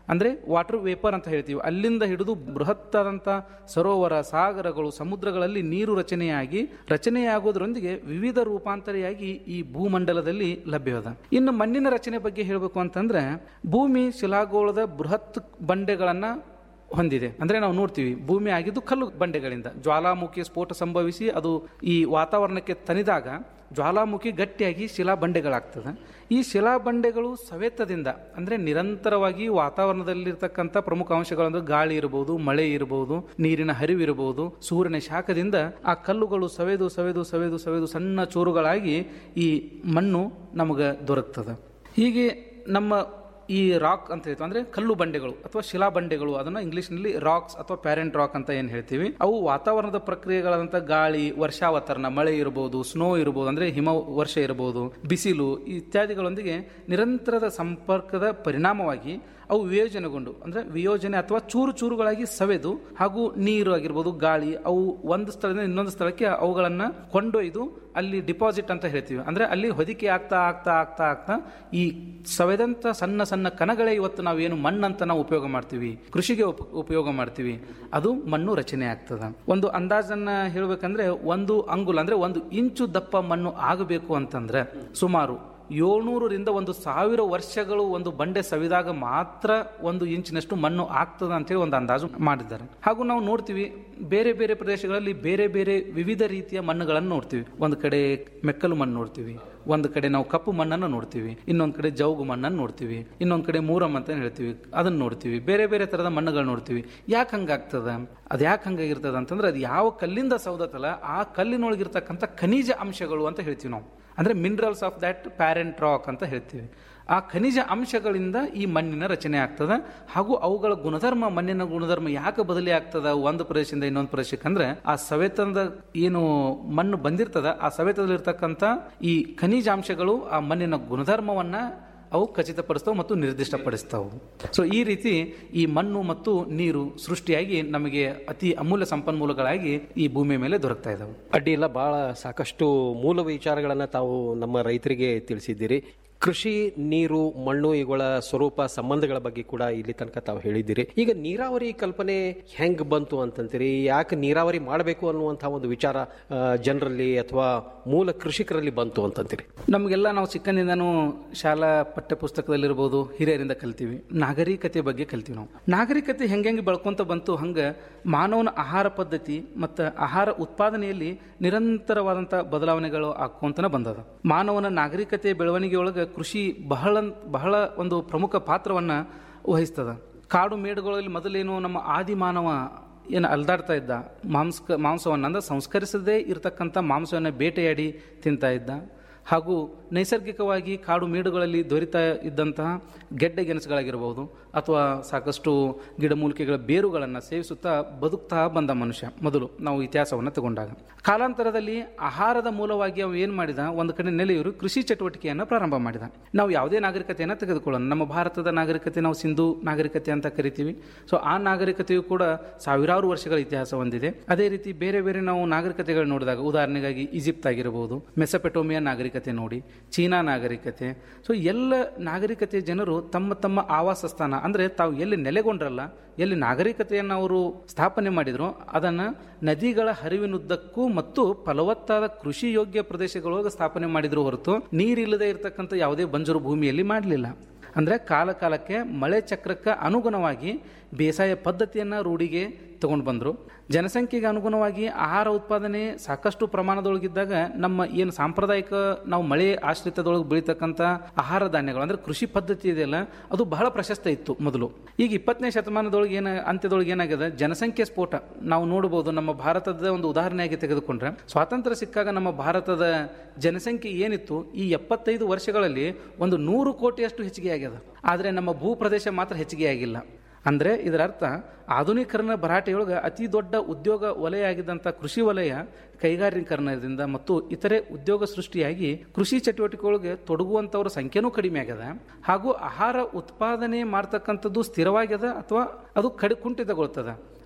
ಅಂದ್ರೆ ವಾಟರ್ ವೇಪರ್ ಅಂತ ಹೇಳ್ತೀವಿ ಅಲ್ಲಿಂದ ಹಿಡಿದು ಬೃಹತ್ತಾದಂಥ ಸರೋವರ ಸಾಗರಗಳು ಸಮುದ್ರಗಳಲ್ಲಿ ನೀರು ರಚನೆಯಾಗಿ ರಚನೆಯಾಗೋದ್ರೊಂದಿಗೆ ವಿವಿಧ ರೂಪಾಂತರಿಯಾಗಿ ಈ ಭೂಮಂಡಲದಲ್ಲಿ ಲಭ್ಯವಾದ ಇನ್ನು ಮಣ್ಣಿನ ರಚನೆ ಬಗ್ಗೆ ಹೇಳಬೇಕು ಅಂತಂದ್ರೆ ಭೂಮಿ ಶಿಲಾಗೋಳದ ಬೃಹತ್ ಬಂಡೆಗಳನ್ನ ಹೊಂದಿದೆ ಅಂದ್ರೆ ನಾವು ನೋಡ್ತೀವಿ ಭೂಮಿ ಆಗಿದ್ದು ಕಲ್ಲು ಬಂಡೆಗಳಿಂದ ಜ್ವಾಲಾಮುಖಿ ಸ್ಫೋಟ ಸಂಭವಿಸಿ ಅದು ಈ ವಾತಾವರಣಕ್ಕೆ ತನಿದಾಗ ಜ್ವಾಲಾಮುಖಿ ಗಟ್ಟಿಯಾಗಿ ಶಿಲಾ ಬಂಡೆಗಳಾಗ್ತದೆ ಈ ಶಿಲಾ ಬಂಡೆಗಳು ಸವೆತದಿಂದ ಅಂದ್ರೆ ನಿರಂತರವಾಗಿ ವಾತಾವರಣದಲ್ಲಿರ್ತಕ್ಕಂಥ ಪ್ರಮುಖ ಅಂಶಗಳಂದ್ರೆ ಗಾಳಿ ಇರಬಹುದು ಮಳೆ ಇರಬಹುದು ನೀರಿನ ಹರಿವು ಇರಬಹುದು ಸೂರ್ಯನ ಶಾಖದಿಂದ ಆ ಕಲ್ಲುಗಳು ಸವೆದು ಸವೆದು ಸವೆದು ಸವೆದು ಸಣ್ಣ ಚೂರುಗಳಾಗಿ ಈ ಮಣ್ಣು ನಮಗೆ ದೊರಕ್ತದೆ ಹೀಗೆ ನಮ್ಮ ಈ ರಾಕ್ ಅಂತ ಹೇಳ್ತೀವಿ ಅಂದ್ರೆ ಕಲ್ಲು ಬಂಡೆಗಳು ಅಥವಾ ಶಿಲಾ ಬಂಡೆಗಳು ಅದನ್ನ ಇಂಗ್ಲಿಷ್ನಲ್ಲಿ ರಾಕ್ಸ್ ಅಥವಾ ಪ್ಯಾರೆಂಟ್ ರಾಕ್ ಅಂತ ಏನ್ ಹೇಳ್ತೀವಿ ಅವು ವಾತಾವರಣದ ಪ್ರಕ್ರಿಯೆಗಳಾದಂಥ ಗಾಳಿ ವರ್ಷಾವತರಣ ಮಳೆ ಇರಬಹುದು ಸ್ನೋ ಇರಬಹುದು ಅಂದ್ರೆ ಹಿಮ ವರ್ಷ ಇರಬಹುದು ಬಿಸಿಲು ಇತ್ಯಾದಿಗಳೊಂದಿಗೆ ನಿರಂತರದ ಸಂಪರ್ಕದ ಪರಿಣಾಮವಾಗಿ ಅವು ವಿಯೋಜನೆಗೊಂಡು ಅಂದ್ರೆ ವಿಯೋಜನೆ ಅಥವಾ ಚೂರು ಚೂರುಗಳಾಗಿ ಸವೆದು ಹಾಗೂ ನೀರು ಆಗಿರ್ಬೋದು ಗಾಳಿ ಅವು ಒಂದು ಸ್ಥಳದಿಂದ ಇನ್ನೊಂದು ಸ್ಥಳಕ್ಕೆ ಅವುಗಳನ್ನ ಕೊಂಡೊಯ್ದು ಅಲ್ಲಿ ಡಿಪಾಸಿಟ್ ಅಂತ ಹೇಳ್ತೀವಿ ಅಂದ್ರೆ ಅಲ್ಲಿ ಹೊದಿಕೆ ಆಗ್ತಾ ಆಗ್ತಾ ಆಗ್ತಾ ಆಗ್ತಾ ಈ ಸವೆದಂತ ಸಣ್ಣ ಸಣ್ಣ ಕಣಗಳೇ ಇವತ್ತು ನಾವು ಏನು ಮಣ್ಣಂತ ನಾವು ಉಪಯೋಗ ಮಾಡ್ತೀವಿ ಕೃಷಿಗೆ ಉಪ- ಉಪಯೋಗ ಮಾಡ್ತೀವಿ ಅದು ಮಣ್ಣು ರಚನೆ ಆಗ್ತದ ಒಂದು ಅಂದಾಜನ್ನ ಹೇಳ್ಬೇಕಂದ್ರೆ ಒಂದು ಅಂಗುಲ ಅಂದ್ರೆ ಒಂದು ಇಂಚು ದಪ್ಪ ಮಣ್ಣು ಆಗಬೇಕು ಅಂತಂದ್ರೆ ಸುಮಾರು ಏಳ್ನೂರರಿಂದ ಒಂದು ಸಾವಿರ ವರ್ಷಗಳು ಒಂದು ಬಂಡೆ ಸವಿದಾಗ ಮಾತ್ರ ಒಂದು ಇಂಚಿನಷ್ಟು ಮಣ್ಣು ಆಗ್ತದ ಅಂತೇಳಿ ಒಂದು ಅಂದಾಜು ಮಾಡಿದ್ದಾರೆ ಹಾಗೂ ನಾವು ನೋಡ್ತೀವಿ ಬೇರೆ ಬೇರೆ ಪ್ರದೇಶಗಳಲ್ಲಿ ಬೇರೆ ಬೇರೆ ವಿವಿಧ ರೀತಿಯ ಮಣ್ಣುಗಳನ್ನು ನೋಡ್ತೀವಿ ಒಂದು ಕಡೆ ಮೆಕ್ಕಲು ಮಣ್ಣು ನೋಡ್ತೀವಿ ಒಂದು ಕಡೆ ನಾವು ಕಪ್ಪು ಮಣ್ಣನ್ನು ನೋಡ್ತೀವಿ ಇನ್ನೊಂದು ಕಡೆ ಜೌಗು ಮಣ್ಣನ್ನು ನೋಡ್ತೀವಿ ಇನ್ನೊಂದು ಕಡೆ ಮೂರಮ್ ಅಂತ ಹೇಳ್ತೀವಿ ಅದನ್ನ ನೋಡ್ತೀವಿ ಬೇರೆ ಬೇರೆ ತರದ ಮಣ್ಣುಗಳು ನೋಡ್ತೀವಿ ಯಾಕೆ ಹಂಗಾಗ್ತದ ಅದು ಯಾಕೆ ಹಂಗಾಗಿರ್ತದ ಅಂತಂದ್ರೆ ಅದು ಯಾವ ಕಲ್ಲಿಂದ ಸೌದತ್ತಲ್ಲ ಆ ಕಲ್ಲಿನೊಳಗಿರ್ತಕ್ಕಂಥ ಖನಿಜ ಅಂಶಗಳು ಅಂತ ಹೇಳ್ತೀವಿ ನಾವು ಅಂದ್ರೆ minerals of that parent rock ಅಂತ ಹೇಳ್ತೀವಿ ಆ ಖನಿಜ ಅಂಶಗಳಿಂದ ಈ ಮಣ್ಣಿನ ರಚನೆ ಆಗ್ತದ ಹಾಗೂ ಅವುಗಳ ಗುಣಧರ್ಮ ಮಣ್ಣಿನ ಗುಣಧರ್ಮ ಯಾಕೆ ಬದಲಿ ಆಗ್ತದ ಒಂದು ಪ್ರದೇಶದಿಂದ ಇನ್ನೊಂದು ಪ್ರದೇಶಕ್ಕೆ ಅಂದ್ರೆ ಆ ಸವೆತದ ಏನು ಮಣ್ಣು ಬಂದಿರ್ತದ ಆ ಸವೆತದಲ್ಲಿರ್ತಕ್ಕಂಥ ಈ ಖನಿಜಾಂಶಗಳು ಆ ಮಣ್ಣಿನ ಗುಣಧರ್ಮವನ್ನ ಅವು ಖಚಿತಪಡಿಸ್ತಾವೆ ಮತ್ತು ನಿರ್ದಿಷ್ಟಪಡಿಸ್ತಾವೆ ಸೊ ಈ ರೀತಿ ಈ ಮಣ್ಣು ಮತ್ತು ನೀರು ಸೃಷ್ಟಿಯಾಗಿ ನಮಗೆ ಅತಿ ಅಮೂಲ್ಯ ಸಂಪನ್ಮೂಲಗಳಾಗಿ ಈ ಭೂಮಿಯ ಮೇಲೆ ದೊರಕ್ತಾ ಇದಾವೆ ಅಡ್ಡಿ ಇಲ್ಲ ಬಹಳ ಸಾಕಷ್ಟು ಮೂಲ ವಿಚಾರಗಳನ್ನು ತಾವು ನಮ್ಮ ರೈತರಿಗೆ ತಿಳಿಸಿದ್ದೀರಿ ಕೃಷಿ ನೀರು ಮಣ್ಣು ಇವುಗಳ ಸ್ವರೂಪ ಸಂಬಂಧಗಳ ಬಗ್ಗೆ ಕೂಡ ಇಲ್ಲಿ ತನಕ ತಾವು ಹೇಳಿದ್ದೀರಿ ಈಗ ನೀರಾವರಿ ಕಲ್ಪನೆ ಹೆಂಗ್ ಬಂತು ಅಂತಂತೀರಿ ಯಾಕೆ ನೀರಾವರಿ ಮಾಡಬೇಕು ಅನ್ನುವಂತಹ ಒಂದು ವಿಚಾರ ಆ, ಜನರಲ್ಲಿ ಅಥವಾ ಮೂಲ ಕೃಷಿಕರಲ್ಲಿ ಬಂತು ಅಂತಂತೀರಿ ನಮಗೆಲ್ಲ ನಾವು ಚಿಕ್ಕಂದಿಂದನೂ ಶಾಲಾ ಪಠ್ಯ ಪುಸ್ತಕದಲ್ಲಿರ್ಬೋದು ಹಿರಿಯರಿಂದ ಕಲ್ತೀವಿ ನಾಗರಿಕತೆ ಬಗ್ಗೆ ಕಲ್ತೀವಿ ನಾವು ನಾಗರಿಕತೆ ಹೆಂಗೆ ಬೆಳ್ಕೊಂತ ಬಂತು ಹಂಗ ಮಾನವನ ಆಹಾರ ಪದ್ಧತಿ ಮತ್ತು ಆಹಾರ ಉತ್ಪಾದನೆಯಲ್ಲಿ ನಿರಂತರವಾದಂಥ ಬದಲಾವಣೆಗಳು ಆಕ್ಕೊಂತನ ಬಂದದ ಮಾನವನ ನಾಗರಿಕತೆ ಬೆಳವಣಿಗೆಯೊಳಗೆ ಕೃಷಿ ಬಹಳ ಬಹಳ ಒಂದು ಪ್ರಮುಖ ಪಾತ್ರವನ್ನ ವಹಿಸ್ತದ ಕಾಡು ಮೇಡುಗಳಲ್ಲಿ ಮೊದಲೇನು ನಮ್ಮ ಆದಿ ಮಾನವ ಏನು ಅಲ್ದಾಡ್ತಾ ಇದ್ದ ಮಾಂಸ ಮಾಂಸವನ್ನು ಅಂದ್ರೆ ಸಂಸ್ಕರಿಸದೇ ಇರತಕ್ಕಂಥ ಮಾಂಸವನ್ನು ಬೇಟೆಯಾಡಿ ತಿಂತಾ ಇದ್ದ ಹಾಗೂ ನೈಸರ್ಗಿಕವಾಗಿ ಕಾಡು ಮೇಡುಗಳಲ್ಲಿ ದೊರೀತಾ ಇದ್ದಂತಹ ಗೆಡ್ಡೆ ಗೆಣಸುಗಳಾಗಿರಬಹುದು ಅಥವಾ ಸಾಕಷ್ಟು ಗಿಡಮೂಲಿಕೆಗಳ ಬೇರುಗಳನ್ನು ಸೇವಿಸುತ್ತಾ ಬದುಕ್ತಾ ಬಂದ ಮನುಷ್ಯ ಮೊದಲು ನಾವು ಇತಿಹಾಸವನ್ನು ತಗೊಂಡಾಗ ಕಾಲಾಂತರದಲ್ಲಿ ಆಹಾರದ ಮೂಲವಾಗಿ ಅವು ಏನು ಮಾಡಿದ ಒಂದು ಕಡೆ ನೆಲೆಯೂರು ಕೃಷಿ ಚಟುವಟಿಕೆಯನ್ನು ಪ್ರಾರಂಭ ಮಾಡಿದ ನಾವು ಯಾವುದೇ ನಾಗರಿಕತೆಯನ್ನು ತೆಗೆದುಕೊಳ್ಳೋಣ ನಮ್ಮ ಭಾರತದ ನಾಗರಿಕತೆ ನಾವು ಸಿಂಧು ನಾಗರಿಕತೆ ಅಂತ ಕರಿತೀವಿ ಸೊ ಆ ನಾಗರಿಕತೆಯು ಕೂಡ ಸಾವಿರಾರು ವರ್ಷಗಳ ಇತಿಹಾಸ ಹೊಂದಿದೆ ಅದೇ ರೀತಿ ಬೇರೆ ಬೇರೆ ನಾವು ನಾಗರಿಕತೆಗಳು ನೋಡಿದಾಗ ಉದಾಹರಣೆಗಾಗಿ ಈಜಿಪ್ಟ್ ಆಗಿರಬಹುದು ಮೆಸಪೆಟೋಮಿಯಾ ನಾಗರಿಕತೆ ನೋಡಿ ಚೀನಾ ನಾಗರಿಕತೆ ಸೊ ಎಲ್ಲ ನಾಗರಿಕತೆ ಜನರು ತಮ್ಮ ತಮ್ಮ ಆವಾಸ ಸ್ಥಾನ ಅಂದ್ರೆ ತಾವು ಎಲ್ಲಿ ನೆಲೆಗೊಂಡ್ರಲ್ಲ ಎಲ್ಲಿ ನಾಗರಿಕತೆಯನ್ನು ಅವರು ಸ್ಥಾಪನೆ ಮಾಡಿದ್ರು ಅದನ್ನ ನದಿಗಳ ಹರಿವಿನುದ್ದಕ್ಕೂ ಮತ್ತು ಫಲವತ್ತಾದ ಕೃಷಿ ಯೋಗ್ಯ ಪ್ರದೇಶಗಳೊಳಗೆ ಸ್ಥಾಪನೆ ಮಾಡಿದ್ರು ಹೊರತು ನೀರಿಲ್ಲದೆ ಇರತಕ್ಕಂಥ ಯಾವುದೇ ಬಂಜರು ಭೂಮಿಯಲ್ಲಿ ಮಾಡಲಿಲ್ಲ ಅಂದ್ರೆ ಕಾಲ ಕಾಲಕ್ಕೆ ಮಳೆ ಚಕ್ರಕ್ಕೆ ಅನುಗುಣವಾಗಿ ಬೇಸಾಯ ಪದ್ಧತಿಯನ್ನ ರೂಢಿಗೆ ತಗೊಂಡು ಬಂದರು ಜನಸಂಖ್ಯೆಗೆ ಅನುಗುಣವಾಗಿ ಆಹಾರ ಉತ್ಪಾದನೆ ಸಾಕಷ್ಟು ಪ್ರಮಾಣದೊಳಗಿದ್ದಾಗ ನಮ್ಮ ಏನು ಸಾಂಪ್ರದಾಯಿಕ ನಾವು ಮಳೆ ಆಶ್ರಿತದೊಳಗೆ ಬೆಳೀತಕ್ಕಂಥ ಆಹಾರ ಧಾನ್ಯಗಳು ಅಂದ್ರೆ ಕೃಷಿ ಪದ್ಧತಿ ಇದೆಯಲ್ಲ ಅದು ಬಹಳ ಪ್ರಶಸ್ತ ಇತ್ತು ಮೊದಲು ಈಗ ಇಪ್ಪತ್ತನೇ ಶತಮಾನದೊಳಗೆ ಏನ ಅಂತ್ಯದೊಳಗೆ ಏನಾಗಿದೆ ಜನಸಂಖ್ಯೆ ಸ್ಫೋಟ ನಾವು ನೋಡಬಹುದು ನಮ್ಮ ಭಾರತದ ಒಂದು ಉದಾಹರಣೆಯಾಗಿ ತೆಗೆದುಕೊಂಡ್ರೆ ಸ್ವಾತಂತ್ರ್ಯ ಸಿಕ್ಕಾಗ ನಮ್ಮ ಭಾರತದ ಜನಸಂಖ್ಯೆ ಏನಿತ್ತು ಈ ಎಪ್ಪತ್ತೈದು ವರ್ಷಗಳಲ್ಲಿ ಒಂದು ನೂರು ಕೋಟಿಯಷ್ಟು ಹೆಚ್ಚಿಗೆ ಆಗ್ಯದ ಆದರೆ ನಮ್ಮ ಭೂ ಪ್ರದೇಶ ಮಾತ್ರ ಹೆಚ್ಚಿಗೆ ಆಗಿಲ್ಲ ಅಂದ್ರೆ ಇದರ ಅರ್ಥ ಆಧುನೀಕರಣ ಭರಾಟೆಯೊಳಗೆ ಅತಿ ದೊಡ್ಡ ಉದ್ಯೋಗ ವಲಯ ಆಗಿದ್ದಂಥ ಕೃಷಿ ವಲಯ ಕೈಗಾರೀಕರಣದಿಂದ ಮತ್ತು ಇತರೆ ಉದ್ಯೋಗ ಸೃಷ್ಟಿಯಾಗಿ ಕೃಷಿ ಚಟುವಟಿಕೆಯೊಳಗೆ ತೊಡಗುವಂಥವ್ರ ಸಂಖ್ಯೆನೂ ಕಡಿಮೆ ಆಗ್ಯದ ಹಾಗೂ ಆಹಾರ ಉತ್ಪಾದನೆ ಮಾಡ್ತಕ್ಕಂಥದ್ದು ಸ್ಥಿರವಾಗ್ಯದ ಅಥವಾ ಅದು ಕಡಿ ಕುಂಠಿತಗೊಳ್ತದ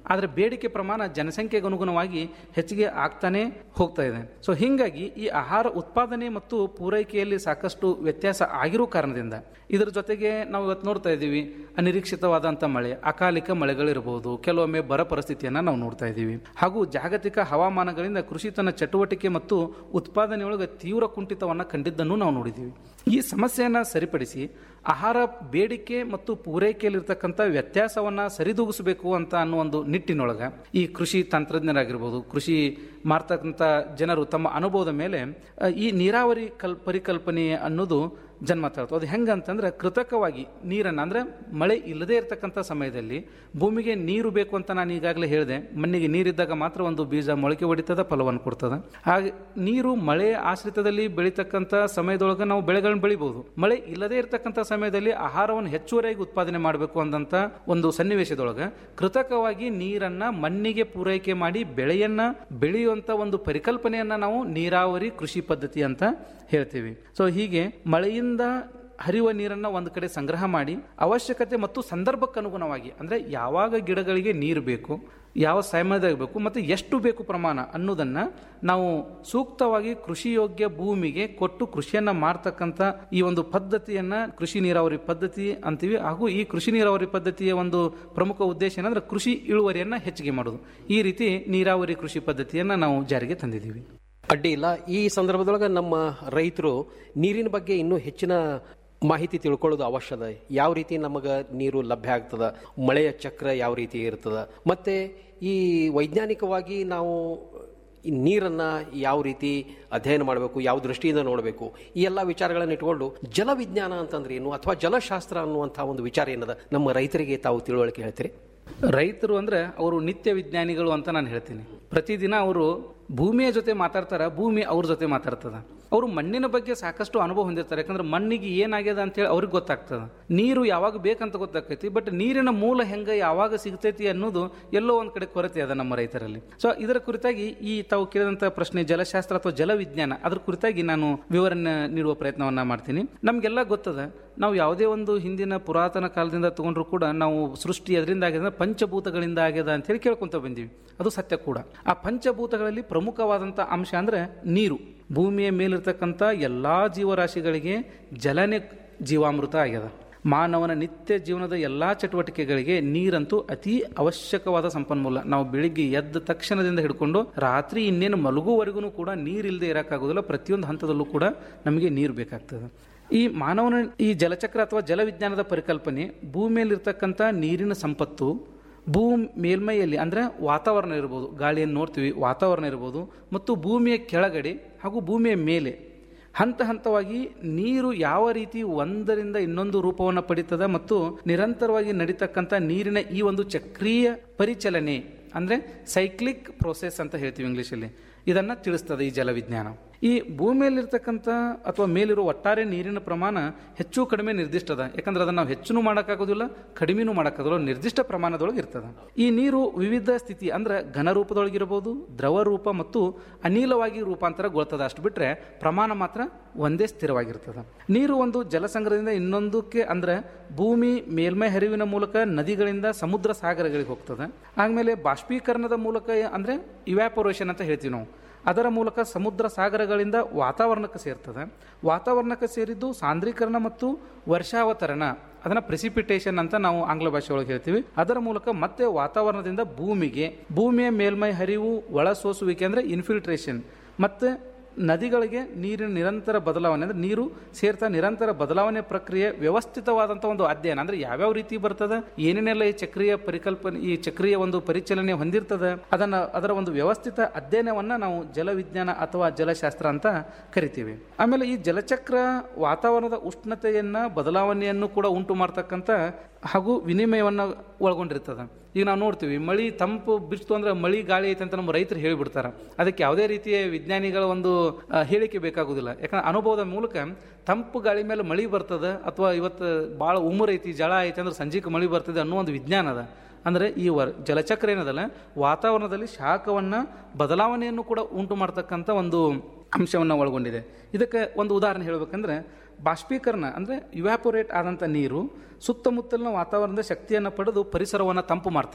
ಆದರೆ ಬೇಡಿಕೆ ಪ್ರಮಾಣ ಜನಸಂಖ್ಯೆಗೆ ಅನುಗುಣವಾಗಿ ಹೆಚ್ಚಿಗೆ ಆಗ್ತಾನೆ ಹೋಗ್ತಾ ಇದೆ ಸೊ ಹೀಗಾಗಿ ಈ ಆಹಾರ ಉತ್ಪಾದನೆ ಮತ್ತು ಪೂರೈಕೆಯಲ್ಲಿ ಸಾಕಷ್ಟು ವ್ಯತ್ಯಾಸ ಆಗಿರೋ ಕಾರಣದಿಂದ ಇದರ ಜೊತೆಗೆ ನಾವು ಇವತ್ತು ನೋಡ್ತಾ ಇದ್ದೀವಿ ಅನಿರೀಕ್ಷಿತವಾದಂಥ ಮಳೆ ಅಕಾಲಿಕ ಮಳೆಗಳಿರಬಹುದು ಕೆಲವೊಮ್ಮೆ ಬರ ಪರಿಸ್ಥಿತಿಯನ್ನು ನಾವು ನೋಡ್ತಾ ಇದ್ದೀವಿ ಹಾಗೂ ಜಾಗತಿಕ ಹವಾಮಾನಗಳಿಂದ ಕೃಷಿ ತನ್ನ ಚಟುವಟಿಕೆ ಮತ್ತು ಉತ್ಪಾದನೆಯೊಳಗೆ ತೀವ್ರ ಕುಂಠಿತವನ್ನು ಕಂಡಿದ್ದನ್ನು ನಾವು ನೋಡಿದ್ದೀವಿ ಈ ಸಮಸ್ಯೆಯನ್ನು ಸರಿಪಡಿಸಿ ಆಹಾರ ಬೇಡಿಕೆ ಮತ್ತು ಪೂರೈಕೆಯಲ್ಲಿರ್ತಕ್ಕಂಥ ವ್ಯತ್ಯಾಸವನ್ನು ಸರಿದೂಗಿಸಬೇಕು ಅಂತ ಅನ್ನೋ ಒಂದು ನಿಟ್ಟಿನೊಳಗೆ ಈ ಕೃಷಿ ತಂತ್ರಜ್ಞರಾಗಿರ್ಬೋದು ಕೃಷಿ ಮಾಡ್ತಕ್ಕಂಥ ಜನರು ತಮ್ಮ ಅನುಭವದ ಮೇಲೆ ಆ, ಈ ನೀರಾವರಿ ಕಲ್ ಪರಿಕಲ್ಪನೆ ಅನ್ನೋದು ಜನ್ಮ ತಾಳ್ತು ಅದು ಹೆಂಗಂತಂದ್ರೆ ಕೃತಕವಾಗಿ ನೀರನ್ನು ಅಂದರೆ ಮಳೆ ಇಲ್ಲದೇ ಇರತಕ್ಕಂಥ ಸಮಯದಲ್ಲಿ ಭೂಮಿಗೆ ನೀರು ಬೇಕು ಅಂತ ನಾನು ಈಗಾಗಲೇ ಹೇಳಿದೆ ಮಣ್ಣಿಗೆ ನೀರಿದ್ದಾಗ ಮಾತ್ರ ಒಂದು ಬೀಜ ಮೊಳಕೆ ಹೊಡಿತದ ಫಲವನ್ನು ಕೊಡ್ತದ ಹಾಗೆ ನೀರು ಮಳೆ ಆಶ್ರಿತದಲ್ಲಿ ಬೆಳೀತಕ್ಕಂಥ ಸಮಯದೊಳಗೆ ನಾವು ಬೆಳೆಗಳನ್ನ ಬೆಳಿಬಹುದು ಮಳೆ ಇಲ್ಲದೇ ಇರತಕ್ಕಂಥ ಸಮಯದಲ್ಲಿ ಆಹಾರವನ್ನು ಹೆಚ್ಚುವರಿಯಾಗಿ ಉತ್ಪಾದನೆ ಮಾಡಬೇಕು ಅಂದಂತ ಒಂದು ಸನ್ನಿವೇಶದೊಳಗೆ ಕೃತಕವಾಗಿ ನೀರನ್ನ ಮಣ್ಣಿಗೆ ಪೂರೈಕೆ ಮಾಡಿ ಬೆಳೆಯನ್ನ ಬೆಳೆಯುವಂತ ಒಂದು ಪರಿಕಲ್ಪನೆಯನ್ನ ನಾವು ನೀರಾವರಿ ಕೃಷಿ ಪದ್ಧತಿ ಅಂತ ಹೇಳ್ತೀವಿ ಸೊ ಹೀಗೆ ಮಳೆಯಿಂದ ಹರಿಯುವ ನೀರನ್ನು ಒಂದು ಕಡೆ ಸಂಗ್ರಹ ಮಾಡಿ ಅವಶ್ಯಕತೆ ಮತ್ತು ಸಂದರ್ಭಕ್ಕೆ ಅನುಗುಣವಾಗಿ ಅಂದರೆ ಯಾವಾಗ ಗಿಡಗಳಿಗೆ ನೀರು ಬೇಕು ಯಾವ ಸಮಯದಾಗ ಬೇಕು ಮತ್ತು ಎಷ್ಟು ಬೇಕು ಪ್ರಮಾಣ ಅನ್ನೋದನ್ನು ನಾವು ಸೂಕ್ತವಾಗಿ ಕೃಷಿ ಯೋಗ್ಯ ಭೂಮಿಗೆ ಕೊಟ್ಟು ಕೃಷಿಯನ್ನು ಮಾಡ್ತಕ್ಕಂಥ ಈ ಒಂದು ಪದ್ಧತಿಯನ್ನು ಕೃಷಿ ನೀರಾವರಿ ಪದ್ಧತಿ ಅಂತೀವಿ ಹಾಗೂ ಈ ಕೃಷಿ ನೀರಾವರಿ ಪದ್ಧತಿಯ ಒಂದು ಪ್ರಮುಖ ಉದ್ದೇಶ ಏನಂದ್ರೆ ಕೃಷಿ ಇಳುವರಿಯನ್ನು ಹೆಚ್ಚಿಗೆ ಮಾಡೋದು ಈ ರೀತಿ ನೀರಾವರಿ ಕೃಷಿ ಪದ್ಧತಿಯನ್ನು ನಾವು ಜಾರಿಗೆ ತಂದಿದ್ದೀವಿ ಅಡ್ಡಿ ಇಲ್ಲ ಈ ಸಂದರ್ಭದೊಳಗೆ ನಮ್ಮ ರೈತರು ನೀರಿನ ಬಗ್ಗೆ ಇನ್ನೂ ಹೆಚ್ಚಿನ ಮಾಹಿತಿ ತಿಳ್ಕೊಳ್ಳೋದು ಅವಶ್ಯದ ಯಾವ ರೀತಿ ನಮಗೆ ನೀರು ಲಭ್ಯ ಆಗ್ತದ ಮಳೆಯ ಚಕ್ರ ಯಾವ ರೀತಿ ಇರ್ತದ ಮತ್ತೆ ಈ ವೈಜ್ಞಾನಿಕವಾಗಿ ನಾವು ಈ ನೀರನ್ನ ಯಾವ ರೀತಿ ಅಧ್ಯಯನ ಮಾಡಬೇಕು ಯಾವ ದೃಷ್ಟಿಯಿಂದ ನೋಡಬೇಕು ಈ ಎಲ್ಲ ವಿಚಾರಗಳನ್ನು ಇಟ್ಕೊಂಡು ಜಲವಿಜ್ಞಾನ ಅಂತಂದ್ರೆ ಏನು ಅಥವಾ ಜಲಶಾಸ್ತ್ರ ಅನ್ನುವಂಥ ಒಂದು ವಿಚಾರ ಏನದ ನಮ್ಮ ರೈತರಿಗೆ ತಾವು ತಿಳುವಳಿಕೆ ಹೇಳ್ತೀರಿ ರೈತರು ಅಂದ್ರೆ ಅವರು ನಿತ್ಯ ವಿಜ್ಞಾನಿಗಳು ಅಂತ ನಾನು ಹೇಳ್ತೀನಿ ಪ್ರತಿದಿನ ಅವರು ಭೂಮಿಯ ಜೊತೆ ಮಾತಾಡ್ತಾರ ಭೂಮಿ ಅವ್ರ ಜೊತೆ ಮಾತಾಡ್ತದ ಅವರು ಮಣ್ಣಿನ ಬಗ್ಗೆ ಸಾಕಷ್ಟು ಅನುಭವ ಹೊಂದಿರ್ತಾರೆ ಯಾಕಂದ್ರೆ ಮಣ್ಣಿಗೆ ಏನಾಗ್ಯದ ಅಂತೇಳಿ ಅವ್ರಿಗೆ ಗೊತ್ತಾಗ್ತದ ನೀರು ಯಾವಾಗ ಬೇಕಂತ ಗೊತ್ತಾಗ್ತೈತಿ ಬಟ್ ನೀರಿನ ಮೂಲ ಹೆಂಗ ಯಾವಾಗ ಸಿಗ್ತೈತಿ ಅನ್ನೋದು ಎಲ್ಲೋ ಒಂದ್ ಕಡೆ ಕೊರತೆ ಅದ ನಮ್ಮ ರೈತರಲ್ಲಿ ಸೊ ಇದರ ಕುರಿತಾಗಿ ಈ ತಾವು ಕೇಳಿದಂತ ಪ್ರಶ್ನೆ ಜಲಶಾಸ್ತ್ರ ಅಥವಾ ಜಲವಿಜ್ಞಾನ ಅದ್ರ ಕುರಿತಾಗಿ ನಾನು ವಿವರಣೆ ನೀಡುವ ಪ್ರಯತ್ನವನ್ನ ಮಾಡ್ತೀನಿ ನಮ್ಗೆಲ್ಲ ಗೊತ್ತದ ನಾವು ಯಾವುದೇ ಒಂದು ಹಿಂದಿನ ಪುರಾತನ ಕಾಲದಿಂದ ತಗೊಂಡ್ರು ಕೂಡ ನಾವು ಸೃಷ್ಟಿ ಅದರಿಂದ ಆಗ್ಯದ ಪಂಚಭೂತಗಳಿಂದ ಆಗ್ಯದ ಅಂತ ಹೇಳಿ ಕೇಳ್ಕೊಂತ ಬಂದೀವಿ ಅದು ಸತ್ಯ ಕೂಡ ಆ ಪಂಚಭೂತಗಳಲ್ಲಿ ಪ್ರಮುಖವಾದಂಥ ಅಂಶ ಅಂದ್ರೆ ನೀರು ಭೂಮಿಯ ಮೇಲಿರ್ತಕ್ಕಂಥ ಎಲ್ಲಾ ಜೀವರಾಶಿಗಳಿಗೆ ಜಲನೇ ಜೀವಾಮೃತ ಆಗ್ಯದ ಮಾನವನ ನಿತ್ಯ ಜೀವನದ ಎಲ್ಲಾ ಚಟುವಟಿಕೆಗಳಿಗೆ ನೀರಂತೂ ಅತಿ ಅವಶ್ಯಕವಾದ ಸಂಪನ್ಮೂಲ ನಾವು ಬೆಳಿಗ್ಗೆ ಎದ್ದ ತಕ್ಷಣದಿಂದ ಹಿಡ್ಕೊಂಡು ರಾತ್ರಿ ಇನ್ನೇನು ಮಲಗುವವರೆಗೂ ಕೂಡ ನೀರಿಲ್ಲದೆ ಇರೋಕ್ಕಾಗೋದಿಲ್ಲ ಪ್ರತಿಯೊಂದು ಹಂತದಲ್ಲೂ ಕೂಡ ನಮಗೆ ನೀರು ಬೇಕಾಗ್ತದೆ ಈ ಮಾನವನ ಈ ಜಲಚಕ್ರ ಅಥವಾ ಜಲವಿಜ್ಞಾನದ ಪರಿಕಲ್ಪನೆ ಭೂಮಿಯಲ್ಲಿರ್ತಕ್ಕಂಥ ನೀರಿನ ಸಂಪತ್ತು ಭೂ ಮೇಲ್ಮೈಯಲ್ಲಿ ಅಂದರೆ ವಾತಾವರಣ ಇರ್ಬೋದು ಗಾಳಿಯನ್ನು ನೋಡ್ತೀವಿ ವಾತಾವರಣ ಇರ್ಬೋದು ಮತ್ತು ಭೂಮಿಯ ಕೆಳಗಡೆ ಹಾಗೂ ಭೂಮಿಯ ಮೇಲೆ ಹಂತ ಹಂತವಾಗಿ ನೀರು ಯಾವ ರೀತಿ ಒಂದರಿಂದ ಇನ್ನೊಂದು ರೂಪವನ್ನು ಪಡಿತದ ಮತ್ತು ನಿರಂತರವಾಗಿ ನಡೀತಕ್ಕಂಥ ನೀರಿನ ಈ ಒಂದು ಚಕ್ರೀಯ ಪರಿಚಲನೆ ಅಂದರೆ ಸೈಕ್ಲಿಕ್ ಪ್ರೋಸೆಸ್ ಅಂತ ಹೇಳ್ತೀವಿ ಇಂಗ್ಲೀಷಲ್ಲಿ ಇದನ್ನು ತಿಳಿಸ್ತದೆ ಈ ಜಲವಿಜ್ಞಾನ ಈ ಭೂಮಿಯಲ್ಲಿರ್ತಕ್ಕಂಥ ಅಥವಾ ಮೇಲಿರುವ ಒಟ್ಟಾರೆ ನೀರಿನ ಪ್ರಮಾಣ ಹೆಚ್ಚು ಕಡಿಮೆ ನಿರ್ದಿಷ್ಟ ಅದ ಯಾಕಂದ್ರೆ ಅದನ್ನು ನಾವು ಹೆಚ್ಚು ಮಾಡೋಕ್ಕಾಗೋದಿಲ್ಲ ಕಡಿಮೆನೂ ಮಾಡೋಕ್ಕಾಗೋದಿಲ್ಲ ನಿರ್ದಿಷ್ಟ ಪ್ರಮಾಣದೊಳಗೆ ಇರ್ತದೆ ಈ ನೀರು ವಿವಿಧ ಸ್ಥಿತಿ ಅಂದ್ರೆ ಘನ ರೂಪದೊಳಗಿರಬಹುದು ದ್ರವ ರೂಪ ಮತ್ತು ಅನಿಲವಾಗಿ ರೂಪಾಂತರಗೊಳ್ತದೆ ಅಷ್ಟು ಬಿಟ್ರೆ ಪ್ರಮಾಣ ಮಾತ್ರ ಒಂದೇ ಸ್ಥಿರವಾಗಿರ್ತದೆ ನೀರು ಒಂದು ಜಲಸಂಗ್ರಹದಿಂದ ಇನ್ನೊಂದಕ್ಕೆ ಅಂದ್ರೆ ಭೂಮಿ ಮೇಲ್ಮೈ ಹರಿವಿನ ಮೂಲಕ ನದಿಗಳಿಂದ ಸಮುದ್ರ ಸಾಗರಗಳಿಗೆ ಹೋಗ್ತದೆ ಆಮೇಲೆ ಬಾಷ್ಪೀಕರಣದ ಮೂಲಕ ಅಂದ್ರೆ ಇವ್ಯಾಪೊರೇಷನ್ ಅಂತ ಹೇಳ್ತೀವಿ ನಾವು ಅದರ ಮೂಲಕ ಸಮುದ್ರ ಸಾಗರಗಳಿಂದ ವಾತಾವರಣಕ್ಕೆ ಸೇರ್ತದೆ ವಾತಾವರಣಕ್ಕೆ ಸೇರಿದ್ದು ಸಾಂದ್ರೀಕರಣ ಮತ್ತು ವರ್ಷಾವತರಣ ಅದನ್ನ ಪ್ರೆಸಿಪಿಟೇಷನ್ ಅಂತ ನಾವು ಆಂಗ್ಲ ಭಾಷೆ ಒಳಗೆ ಹೇಳ್ತೀವಿ ಅದರ ಮೂಲಕ ಮತ್ತೆ ವಾತಾವರಣದಿಂದ ಭೂಮಿಗೆ ಭೂಮಿಯ ಮೇಲ್ಮೈ ಹರಿವು ಒಳಸೋಸುವಿಕೆ ಅಂದ್ರೆ ಇನ್ಫಿಲ್ಟ್ರೇಷನ್ ಮತ್ತೆ ನದಿಗಳಿಗೆ ನೀರಿನ ನಿರಂತರ ಬದಲಾವಣೆ ಅಂದ್ರೆ ನೀರು ಸೇರ್ತಾ ನಿರಂತರ ಬದಲಾವಣೆ ಪ್ರಕ್ರಿಯೆ ವ್ಯವಸ್ಥಿತವಾದಂಥ ಒಂದು ಅಧ್ಯಯನ ಅಂದ್ರೆ ಯಾವ್ಯಾವ ರೀತಿ ಬರ್ತದೆ ಏನೇನೆಲ್ಲ ಈ ಚಕ್ರೀಯ ಪರಿಕಲ್ಪನೆ ಈ ಚಕ್ರೀಯ ಒಂದು ಪರಿಚಲನೆ ಹೊಂದಿರ್ತದೆ ಅದನ್ನ ಅದರ ಒಂದು ವ್ಯವಸ್ಥಿತ ಅಧ್ಯಯನವನ್ನ ನಾವು ಜಲವಿಜ್ಞಾನ ಅಥವಾ ಜಲಶಾಸ್ತ್ರ ಅಂತ ಕರಿತೀವಿ ಆಮೇಲೆ ಈ ಜಲಚಕ್ರ ವಾತಾವರಣದ ಉಷ್ಣತೆಯನ್ನ ಬದಲಾವಣೆಯನ್ನು ಕೂಡ ಉಂಟು ಮಾಡ್ತಕ್ಕಂಥ ಹಾಗೂ ವಿನಿಮಯವನ್ನ ಒಳಗೊಂಡಿರ್ತದೆ ಈಗ ನಾವು ನೋಡ್ತೀವಿ ಮಳಿ ತಂಪು ಬಿಡ್ತು ಅಂದ್ರೆ ಮಳಿ ಗಾಳಿ ಐತೆ ಅಂತ ನಮ್ಮ ರೈತರು ಹೇಳಿಬಿಡ್ತಾರೆ ಅದಕ್ಕೆ ಯಾವುದೇ ರೀತಿಯ ವಿಜ್ಞಾನಿಗಳ ಒಂದು ಆ, ಹೇಳಿಕೆ ಬೇಕಾಗುದಿಲ್ಲ ಯಾಕಂದ್ರೆ ಅನುಭವದ ಮೂಲಕ ತಂಪು ಗಾಳಿ ಮೇಲೆ ಮಳಿ ಬರ್ತದೆ ಅಥವಾ ಇವತ್ತು ಭಾಳ ಉಮರ್ ಐತಿ ಜಳ ಐತಿ ಅಂದ್ರೆ ಸಂಜೆಗೆ ಮಳಿ ಬರ್ತದೆ ಅನ್ನೋ ಒಂದು ವಿಜ್ಞಾನ ಅದ ಅಂದರೆ ಈ ವರ್ ಜಲಚಕ್ರ ಏನದಲ್ಲ ವಾತಾವರಣದಲ್ಲಿ ಶಾಖವನ್ನು ಬದಲಾವಣೆಯನ್ನು ಕೂಡ ಉಂಟು ಮಾಡ್ತಕ್ಕಂಥ ಒಂದು ಅಂಶವನ್ನು ಒಳಗೊಂಡಿದೆ ಇದಕ್ಕೆ ಒಂದು ಉದಾಹರಣೆ ಹೇಳಬೇಕಂದ್ರೆ ಬಾಷ್ಪೀಕರಣ ಅಂದರೆ ಇವ್ಯಾಪೊರೇಟ್ ಆದಂಥ ನೀರು ಸುತ್ತಮುತ್ತಲಿನ ವಾತಾವರಣದ ಶಕ್ತಿಯನ್ನು ಪಡೆದು ಪರಿಸರವನ್ನು ತಂಪು ಮಾಡ್ತದೆ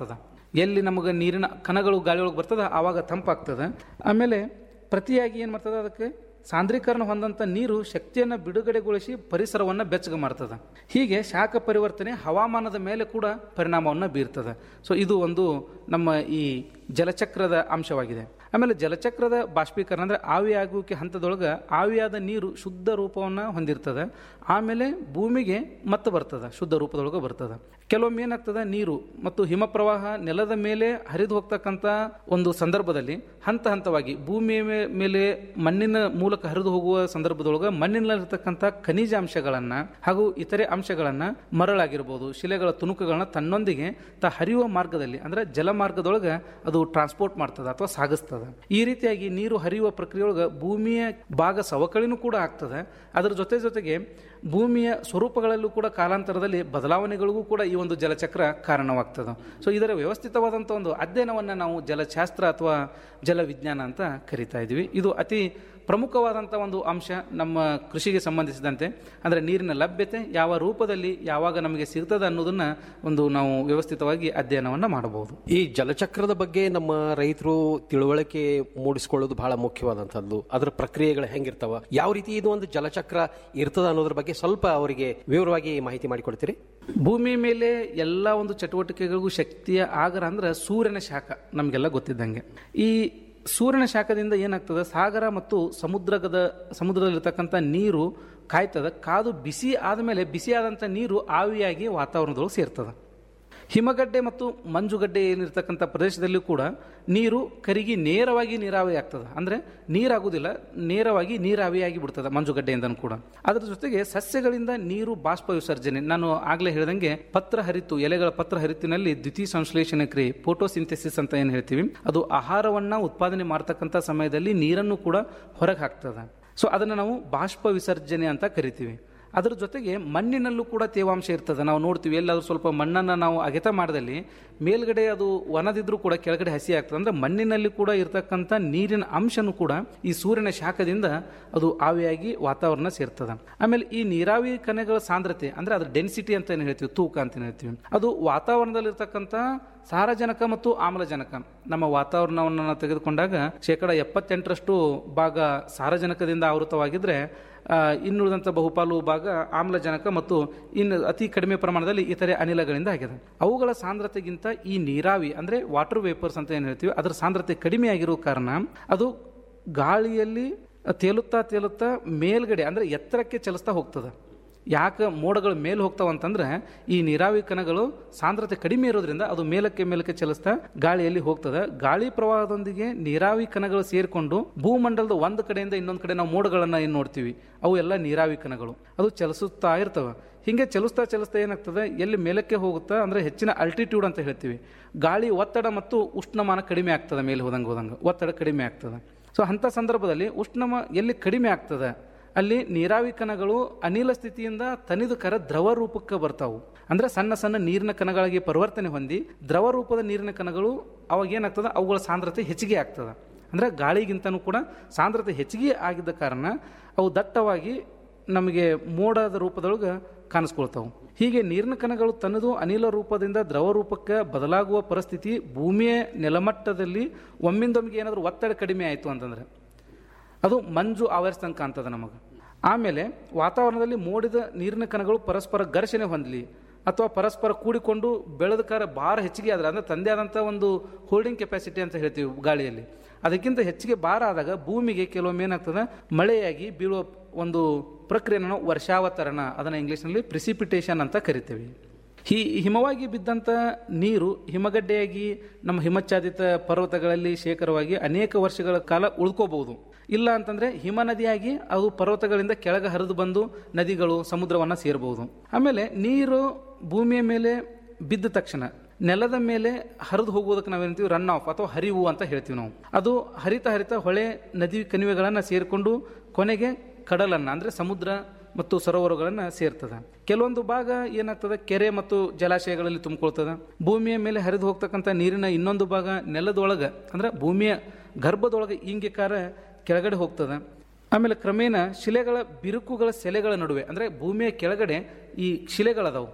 ಎಲ್ಲಿ ನಮಗೆ ನೀರಿನ ಕಣಗಳು ಗಾಳಿ ಒಳಗೆ ಬರ್ತದೆ ಆವಾಗ ತಂಪಾಗ್ತದೆ ಆಮೇಲೆ ಪ್ರತಿಯಾಗಿ ಏನು ಮಾಡ್ತದೆ ಅದಕ್ಕೆ ಸಾಂದ್ರೀಕರಣ ಹೊಂದಂಥ ನೀರು ಶಕ್ತಿಯನ್ನು ಬಿಡುಗಡೆಗೊಳಿಸಿ ಪರಿಸರವನ್ನು ಬೆಚ್ಚಗೆ ಮಾಡ್ತದೆ ಹೀಗೆ ಶಾಖ ಪರಿವರ್ತನೆ ಹವಾಮಾನದ ಮೇಲೆ ಕೂಡ ಪರಿಣಾಮವನ್ನು ಬೀರ್ತದೆ ಸೊ ಇದು ಒಂದು ನಮ್ಮ ಈ ಜಲಚಕ್ರದ ಅಂಶವಾಗಿದೆ ಆಮೇಲೆ ಜಲಚಕ್ರದ ಬಾಷ್ಪೀಕರಣ ಅಂದರೆ ಆವಿಯಾಗುವಿಕೆ ಹಂತದೊಳಗೆ ಆವಿಯಾದ ನೀರು ಶುದ್ಧ ರೂಪವನ್ನು ಹೊಂದಿರ್ತದೆ ಆಮೇಲೆ ಭೂಮಿಗೆ ಮತ್ತೆ ಬರ್ತದೆ ಶುದ್ಧ ರೂಪದೊಳಗೆ ಬರ್ತದೆ ಕೆಲವೊಮ್ಮೆ ಏನಾಗ್ತದೆ ನೀರು ಮತ್ತು ಹಿಮಪ್ರವಾಹ ನೆಲದ ಮೇಲೆ ಹರಿದು ಹೋಗ್ತಕ್ಕಂಥ ಒಂದು ಸಂದರ್ಭದಲ್ಲಿ ಹಂತ ಹಂತವಾಗಿ ಭೂಮಿಯ ಮೇ- ಮೇಲೆ ಮಣ್ಣಿನ ಮೂಲಕ ಹರಿದು ಹೋಗುವ ಸಂದರ್ಭದೊಳಗೆ ಮಣ್ಣಿನಲ್ಲಿರ್ತಕ್ಕಂಥ ಖನಿಜಾಂಶಗಳನ್ನು ಹಾಗೂ ಇತರೆ ಅಂಶಗಳನ್ನು ಮರಳಾಗಿರ್ಬೋದು ಶಿಲೆಗಳ ತುಣುಕುಗಳನ್ನ ತನ್ನೊಂದಿಗೆ ತ ಹರಿಯುವ ಮಾರ್ಗದಲ್ಲಿ ಅಂದರೆ ಜಲಮಾರ್ಗದೊಳಗೆ ಅದು ಟ್ರಾನ್ಸ್ಪೋರ್ಟ್ ಮಾಡ್ತದೆ ಅಥವಾ ಸಾಗಿಸ್ತದೆ ಈ ರೀತಿಯಾಗಿ ನೀರು ಹರಿಯುವ ಪ್ರಕ್ರಿಯೆಯೊಳಗೆ ಭೂಮಿಯ ಭಾಗ ಸವಕಳಿನೂ ಕೂಡ ಆಗ್ತದೆ ಅದರ ಜೊತೆ ಜೊತೆಗೆ ಭೂಮಿಯ ಸ್ವರೂಪಗಳಲ್ಲೂ ಕೂಡ ಕಾಲಾಂತರದಲ್ಲಿ ಬದಲಾವಣೆಗಳಿಗೂ ಕೂಡ ಈ ಒಂದು ಜಲಚಕ್ರ ಕಾರಣವಾಗ್ತದೆ ಸೊ ಇದರ ವ್ಯವಸ್ಥಿತವಾದಂಥ ಒಂದು ಅಧ್ಯಯನವನ್ನು ನಾವು ಜಲಶಾಸ್ತ್ರ ಅಥವಾ ಜಲವಿಜ್ಞಾನ ಅಂತ ಕರಿತಾ ಇದ್ದೀವಿ ಇದು ಅತಿ ಪ್ರಮುಖವಾದಂಥ ಒಂದು ಅಂಶ ನಮ್ಮ ಕೃಷಿಗೆ ಸಂಬಂಧಿಸಿದಂತೆ ಅಂದರೆ ನೀರಿನ ಲಭ್ಯತೆ ಯಾವ ರೂಪದಲ್ಲಿ ಯಾವಾಗ ನಮಗೆ ಸಿಗ್ತದೆ ಅನ್ನೋದನ್ನು ಒಂದು ನಾವು ವ್ಯವಸ್ಥಿತವಾಗಿ ಅಧ್ಯಯನವನ್ನು ಮಾಡಬಹುದು ಈ ಜಲಚಕ್ರದ ಬಗ್ಗೆ ನಮ್ಮ ರೈತರು ತಿಳುವಳಿಕೆ ಮೂಡಿಸಿಕೊಳ್ಳೋದು ಬಹಳ ಮುಖ್ಯವಾದಂಥದ್ದು ಅದರ ಪ್ರಕ್ರಿಯೆಗಳು ಹೆಂಗಿರ್ತಾವ ಯಾವ ರೀತಿ ಇದು ಒಂದು ಜಲಚಕ್ರ ಇರ್ತದ ಅನ್ನೋದ್ರ ಬಗ್ಗೆ ಸ್ವಲ್ಪ ಅವರಿಗೆ ವಿವರವಾಗಿ ಮಾಹಿತಿ ಮಾಡಿಕೊಡ್ತೀರಿ ಭೂಮಿ ಮೇಲೆ ಎಲ್ಲ ಒಂದು ಚಟುವಟಿಕೆಗಳಿಗೂ ಶಕ್ತಿಯ ಆಗರ ಅಂದ್ರೆ ಸೂರ್ಯನ ಶಾಖ ನಮಗೆಲ್ಲ ಗೊತ್ತಿದ್ದಂಗೆ ಈ ಸೂರ್ಯನ ಶಾಖದಿಂದ ಏನಾಗ್ತದೆ ಸಾಗರ ಮತ್ತು ಸಮುದ್ರದ ಸಮುದ್ರದಲ್ಲಿರ್ತಕ್ಕಂಥ ನೀರು ಕಾಯ್ತದೆ ಕಾದು ಬಿಸಿ ಆದಮೇಲೆ ಬಿಸಿಯಾದಂಥ ನೀರು ಆವಿಯಾಗಿ ವಾತಾವರಣದೊಳಗೆ ಸೇರ್ತದೆ ಹಿಮಗಡ್ಡೆ ಮತ್ತು ಮಂಜುಗಡ್ಡೆ ಏನಿರ್ತಕ್ಕಂಥ ಪ್ರದೇಶದಲ್ಲೂ ಕೂಡ ನೀರು ಕರಿಗಿ ನೇರವಾಗಿ ನೀರಾವಿ ಆಗ್ತದೆ ಅಂದರೆ ನೀರಾಗುವುದಿಲ್ಲ ನೇರವಾಗಿ ನೀರಾವಿಯಾಗಿ ಬಿಡ್ತದೆ ಮಂಜುಗಡ್ಡೆಯಿಂದನೂ ಕೂಡ ಅದರ ಜೊತೆಗೆ ಸಸ್ಯಗಳಿಂದ ನೀರು ಬಾಷ್ಪ ವಿಸರ್ಜನೆ ನಾನು ಆಗಲೇ ಹೇಳಿದಂಗೆ ಪತ್ರ ಹರಿತು ಎಲೆಗಳ ಪತ್ರ ಹರಿತಿನಲ್ಲಿ ದ್ವಿತೀಯ ಸಂಶ್ಲೇಷಣೆ ಕ್ರಿಯೆ ಫೋಟೋಸಿಂಥೆಸಿಸ್ ಅಂತ ಏನು ಹೇಳ್ತೀವಿ ಅದು ಆಹಾರವನ್ನು ಉತ್ಪಾದನೆ ಮಾಡ್ತಕ್ಕಂಥ ಸಮಯದಲ್ಲಿ ನೀರನ್ನು ಕೂಡ ಹೊರಗೆ ಹಾಕ್ತದೆ ಸೊ ಅದನ್ನು ನಾವು ಬಾಷ್ಪ ವಿಸರ್ಜನೆ ಅಂತ ಕರಿತೀವಿ ಅದರ ಜೊತೆಗೆ ಮಣ್ಣಿನಲ್ಲೂ ಕೂಡ ತೇವಾಂಶ ಇರ್ತದೆ ನಾವು ನೋಡ್ತೀವಿ ಎಲ್ಲಾದ್ರೂ ಸ್ವಲ್ಪ ಮಣ್ಣನ್ನು ನಾವು ಅಗೆತ ಮಾಡದಲ್ಲಿ ಮೇಲ್ಗಡೆ ಅದು ಒಣದಿದ್ರೂ ಕೂಡ ಕೆಳಗಡೆ ಹಸಿ ಆಗ್ತದೆ ಅಂದರೆ ಮಣ್ಣಿನಲ್ಲಿ ಕೂಡ ಇರ್ತಕ್ಕಂಥ ನೀರಿನ ಅಂಶನೂ ಕೂಡ ಈ ಸೂರ್ಯನ ಶಾಖದಿಂದ ಅದು ಆವಿಯಾಗಿ ವಾತಾವರಣ ಸೇರ್ತದೆ ಆಮೇಲೆ ಈ ನೀರಾವಿ ಕಣಗಳ ಸಾಂದ್ರತೆ ಅಂದರೆ ಅದ್ರ ಡೆನ್ಸಿಟಿ ಅಂತ ಏನು ಹೇಳ್ತೀವಿ ತೂಕ ಅಂತ ಏನ್ ಹೇಳ್ತೀವಿ ಅದು ವಾತಾವರಣದಲ್ಲಿರ್ತಕ್ಕಂಥ ಸಾರಜನಕ ಮತ್ತು ಆಮ್ಲಜನಕ ನಮ್ಮ ವಾತಾವರಣವನ್ನು ನಾವು ತೆಗೆದುಕೊಂಡಾಗ ಶೇಕಡ ಎಪ್ಪತ್ತೆಂಟರಷ್ಟು ಭಾಗ ಸಾರಜನಕದಿಂದ ಆವೃತವಾಗಿದ್ರೆ ಆ, ಇನ್ನುಳಿದಂಥ ಬಹುಪಾಲು ಭಾಗ ಆಮ್ಲಜನಕ ಮತ್ತು ಇನ್ನು ಅತಿ ಕಡಿಮೆ ಪ್ರಮಾಣದಲ್ಲಿ ಇತರೆ ಅನಿಲಗಳಿಂದ ಆಗಿದೆ ಅವುಗಳ ಸಾಂದ್ರತೆಗಿಂತ ಈ ನೀರಾವಿ ಅಂದರೆ ವಾಟರ್ ವೇಪರ್ಸ್ ಅಂತ ಏನು ಹೇಳ್ತೀವಿ ಅದರ ಸಾಂದ್ರತೆ ಕಡಿಮೆ ಆಗಿರೋ ಕಾರಣ ಅದು ಗಾಳಿಯಲ್ಲಿ ತೇಲುತ್ತಾ ತೇಲುತ್ತಾ ಮೇಲ್ಗಡೆ ಅಂದರೆ ಎತ್ತರಕ್ಕೆ ಚಲಿಸ್ತಾ ಹೋಗ್ತದೆ ಯಾಕೆ ಮೋಡಗಳು ಮೇಲೆ ಹೋಗ್ತಾವ ಅಂತಂದ್ರೆ ಈ ನೀರಾವಿ ಕಣಗಳು ಸಾಂದ್ರತೆ ಕಡಿಮೆ ಇರೋದ್ರಿಂದ ಅದು ಮೇಲಕ್ಕೆ ಮೇಲಕ್ಕೆ ಚಲಿಸ್ತಾ ಗಾಳಿಯಲ್ಲಿ ಹೋಗ್ತದೆ ಗಾಳಿ ಪ್ರವಾಹದೊಂದಿಗೆ ನೀರಾವಿ ಕಣಗಳು ಸೇರಿಕೊಂಡು ಭೂಮಂಡಲದ ಒಂದು ಕಡೆಯಿಂದ ಇನ್ನೊಂದು ಕಡೆ ನಾವು ಮೋಡಗಳನ್ನು ಏನು ನೋಡ್ತೀವಿ ಅವು ಎಲ್ಲ ನೀರಾವಿ ಕಣಗಳು ಅದು ಚಲಿಸುತ್ತಾ ಇರ್ತವೆ ಹಿಂಗೆ ಚಲಿಸ್ತಾ ಚಲಿಸ್ತಾ ಏನಾಗ್ತದೆ ಎಲ್ಲಿ ಮೇಲಕ್ಕೆ ಹೋಗುತ್ತಾ ಅಂದರೆ ಹೆಚ್ಚಿನ ಅಲ್ಟಿಟ್ಯೂಡ್ ಅಂತ ಹೇಳ್ತೀವಿ ಗಾಳಿ ಒತ್ತಡ ಮತ್ತು ಉಷ್ಣಮಾನ ಕಡಿಮೆ ಆಗ್ತದೆ ಮೇಲೆ ಹೋದಂಗೆ ಹೋದಂಗೆ ಒತ್ತಡ ಕಡಿಮೆ ಆಗ್ತದೆ ಸೊ ಅಂಥ ಸಂದರ್ಭದಲ್ಲಿ ಉಷ್ಣಮ ಎಲ್ಲಿ ಕಡಿಮೆ ಆಗ್ತದೆ ಅಲ್ಲಿ ನೀರಾವಿ ಕಣಗಳು ಅನಿಲ ಸ್ಥಿತಿಯಿಂದ ತನಿದು ಕರ ದ್ರವ ರೂಪಕ್ಕೆ ಬರ್ತಾವು ಅಂದ್ರೆ ಸಣ್ಣ ಸಣ್ಣ ನೀರಿನ ಕಣಗಳಾಗಿ ಪರಿವರ್ತನೆ ಹೊಂದಿ ದ್ರವ ರೂಪದ ನೀರಿನ ಕಣಗಳು ಅವಾಗ ಏನಾಗ್ತದೆ ಅವುಗಳ ಸಾಂದ್ರತೆ ಹೆಚ್ಚಿಗೆ ಆಗ್ತದೆ ಅಂದ್ರೆ ಗಾಳಿಗಿಂತನೂ ಕೂಡ ಸಾಂದ್ರತೆ ಹೆಚ್ಚಿಗೆ ಆಗಿದ್ದ ಕಾರಣ ಅವು ದಟ್ಟವಾಗಿ ನಮಗೆ ಮೋಡದ ರೂಪದೊಳಗೆ ಕಾಣಿಸ್ಕೊಳ್ತಾವು ಹೀಗೆ ನೀರಿನ ಕಣಗಳು ತನ್ನದು ಅನಿಲ ರೂಪದಿಂದ ದ್ರವ ರೂಪಕ್ಕೆ ಬದಲಾಗುವ ಪರಿಸ್ಥಿತಿ ಭೂಮಿಯ ನೆಲಮಟ್ಟದಲ್ಲಿ ಒಮ್ಮಿಂದೊಮ್ಮಿಗೆ ಏನಾದರೂ ಒತ್ತಡ ಕಡಿಮೆ ಆಯಿತು ಅಂತಂದ್ರೆ ಅದು ಮಂಜು ಆವರಿಸ್ದಂಗೆ ಕಾಣ್ತದೆ ನಮಗೆ ಆಮೇಲೆ ವಾತಾವರಣದಲ್ಲಿ ಮೋಡಿದ ನೀರಿನ ಕಣಗಳು ಪರಸ್ಪರ ಘರ್ಷಣೆ ಹೊಂದಲಿ ಅಥವಾ ಪರಸ್ಪರ ಕೂಡಿಕೊಂಡು ಬೆಳೆದ ಕಾರ ಭಾರ ಹೆಚ್ಚಿಗೆ ಆದ್ರೆ ಅಂದರೆ ತಂದೆ ಆದಂಥ ಒಂದು ಹೋಲ್ಡಿಂಗ್ ಕೆಪಾಸಿಟಿ ಅಂತ ಹೇಳ್ತೀವಿ ಗಾಳಿಯಲ್ಲಿ ಅದಕ್ಕಿಂತ ಹೆಚ್ಚಿಗೆ ಭಾರ ಆದಾಗ ಭೂಮಿಗೆ ಕೆಲವೊಮ್ಮೆ ಏನಾಗ್ತದೆ ಮಳೆಯಾಗಿ ಬೀಳುವ ಒಂದು ಪ್ರಕ್ರಿಯೆನ ನಾವು ವರ್ಷಾವತರಣ ಅದನ್ನು ಇಂಗ್ಲೀಷ್ನಲ್ಲಿ ಪ್ರಿಸಿಪಿಟೇಷನ್ ಅಂತ ಕರಿತೇವೆ ಹಿ ಹಿಮವಾಗಿ ಬಿದ್ದಂಥ ನೀರು ಹಿಮಗಡ್ಡೆಯಾಗಿ ನಮ್ಮ ಹಿಮಚ್ಛಾದಿತ ಪರ್ವತಗಳಲ್ಲಿ ಶೇಖರವಾಗಿ ಅನೇಕ ವರ್ಷಗಳ ಕಾಲ ಉಳ್ಕೋಬಹುದು ಇಲ್ಲ ಅಂತಂದ್ರೆ ಹಿಮ ನದಿಯಾಗಿ ಅದು ಪರ್ವತಗಳಿಂದ ಕೆಳಗೆ ಹರಿದು ಬಂದು ನದಿಗಳು ಸಮುದ್ರವನ್ನು ಸೇರಬಹುದು ಆಮೇಲೆ ನೀರು ಭೂಮಿಯ ಮೇಲೆ ಬಿದ್ದ ತಕ್ಷಣ ನೆಲದ ಮೇಲೆ ಹರಿದು ಹೋಗುವುದಕ್ಕೆ ನಾವೇನಂತೀವಿ ರನ್ ಆಫ್ ಅಥವಾ ಹರಿವು ಅಂತ ಹೇಳ್ತೀವಿ ನಾವು ಅದು ಹರಿತ ಹರಿತ ಹೊಳೆ ನದಿ ಕಣಿವೆಗಳನ್ನು ಸೇರಿಕೊಂಡು ಕೊನೆಗೆ ಕಡಲನ್ನು ಅಂದರೆ ಸಮುದ್ರ ಮತ್ತು ಸರೋವರಗಳನ್ನು ಸೇರ್ತದೆ ಕೆಲವೊಂದು ಭಾಗ ಏನಾಗ್ತದೆ ಕೆರೆ ಮತ್ತು ಜಲಾಶಯಗಳಲ್ಲಿ ತುಂಬಿಕೊಳ್ತದೆ ಭೂಮಿಯ ಮೇಲೆ ಹರಿದು ಹೋಗ್ತಕ್ಕಂಥ ನೀರಿನ ಇನ್ನೊಂದು ಭಾಗ ನೆಲದೊಳಗೆ ಅಂದ್ರೆ ಭೂಮಿಯ ಗರ್ಭದೊಳಗೆ ಇಂಗಿಕಾರ ಕೆಳಗಡೆ ಹೋಗ್ತದೆ ಆಮೇಲೆ ಕ್ರಮೇಣ ಶಿಲೆಗಳ ಬಿರುಕುಗಳ ಸೆಲೆಗಳ ನಡುವೆ ಅಂದರೆ ಭೂಮಿಯ ಕೆಳಗಡೆ ಈ ಶಿಲೆಗಳದಾವು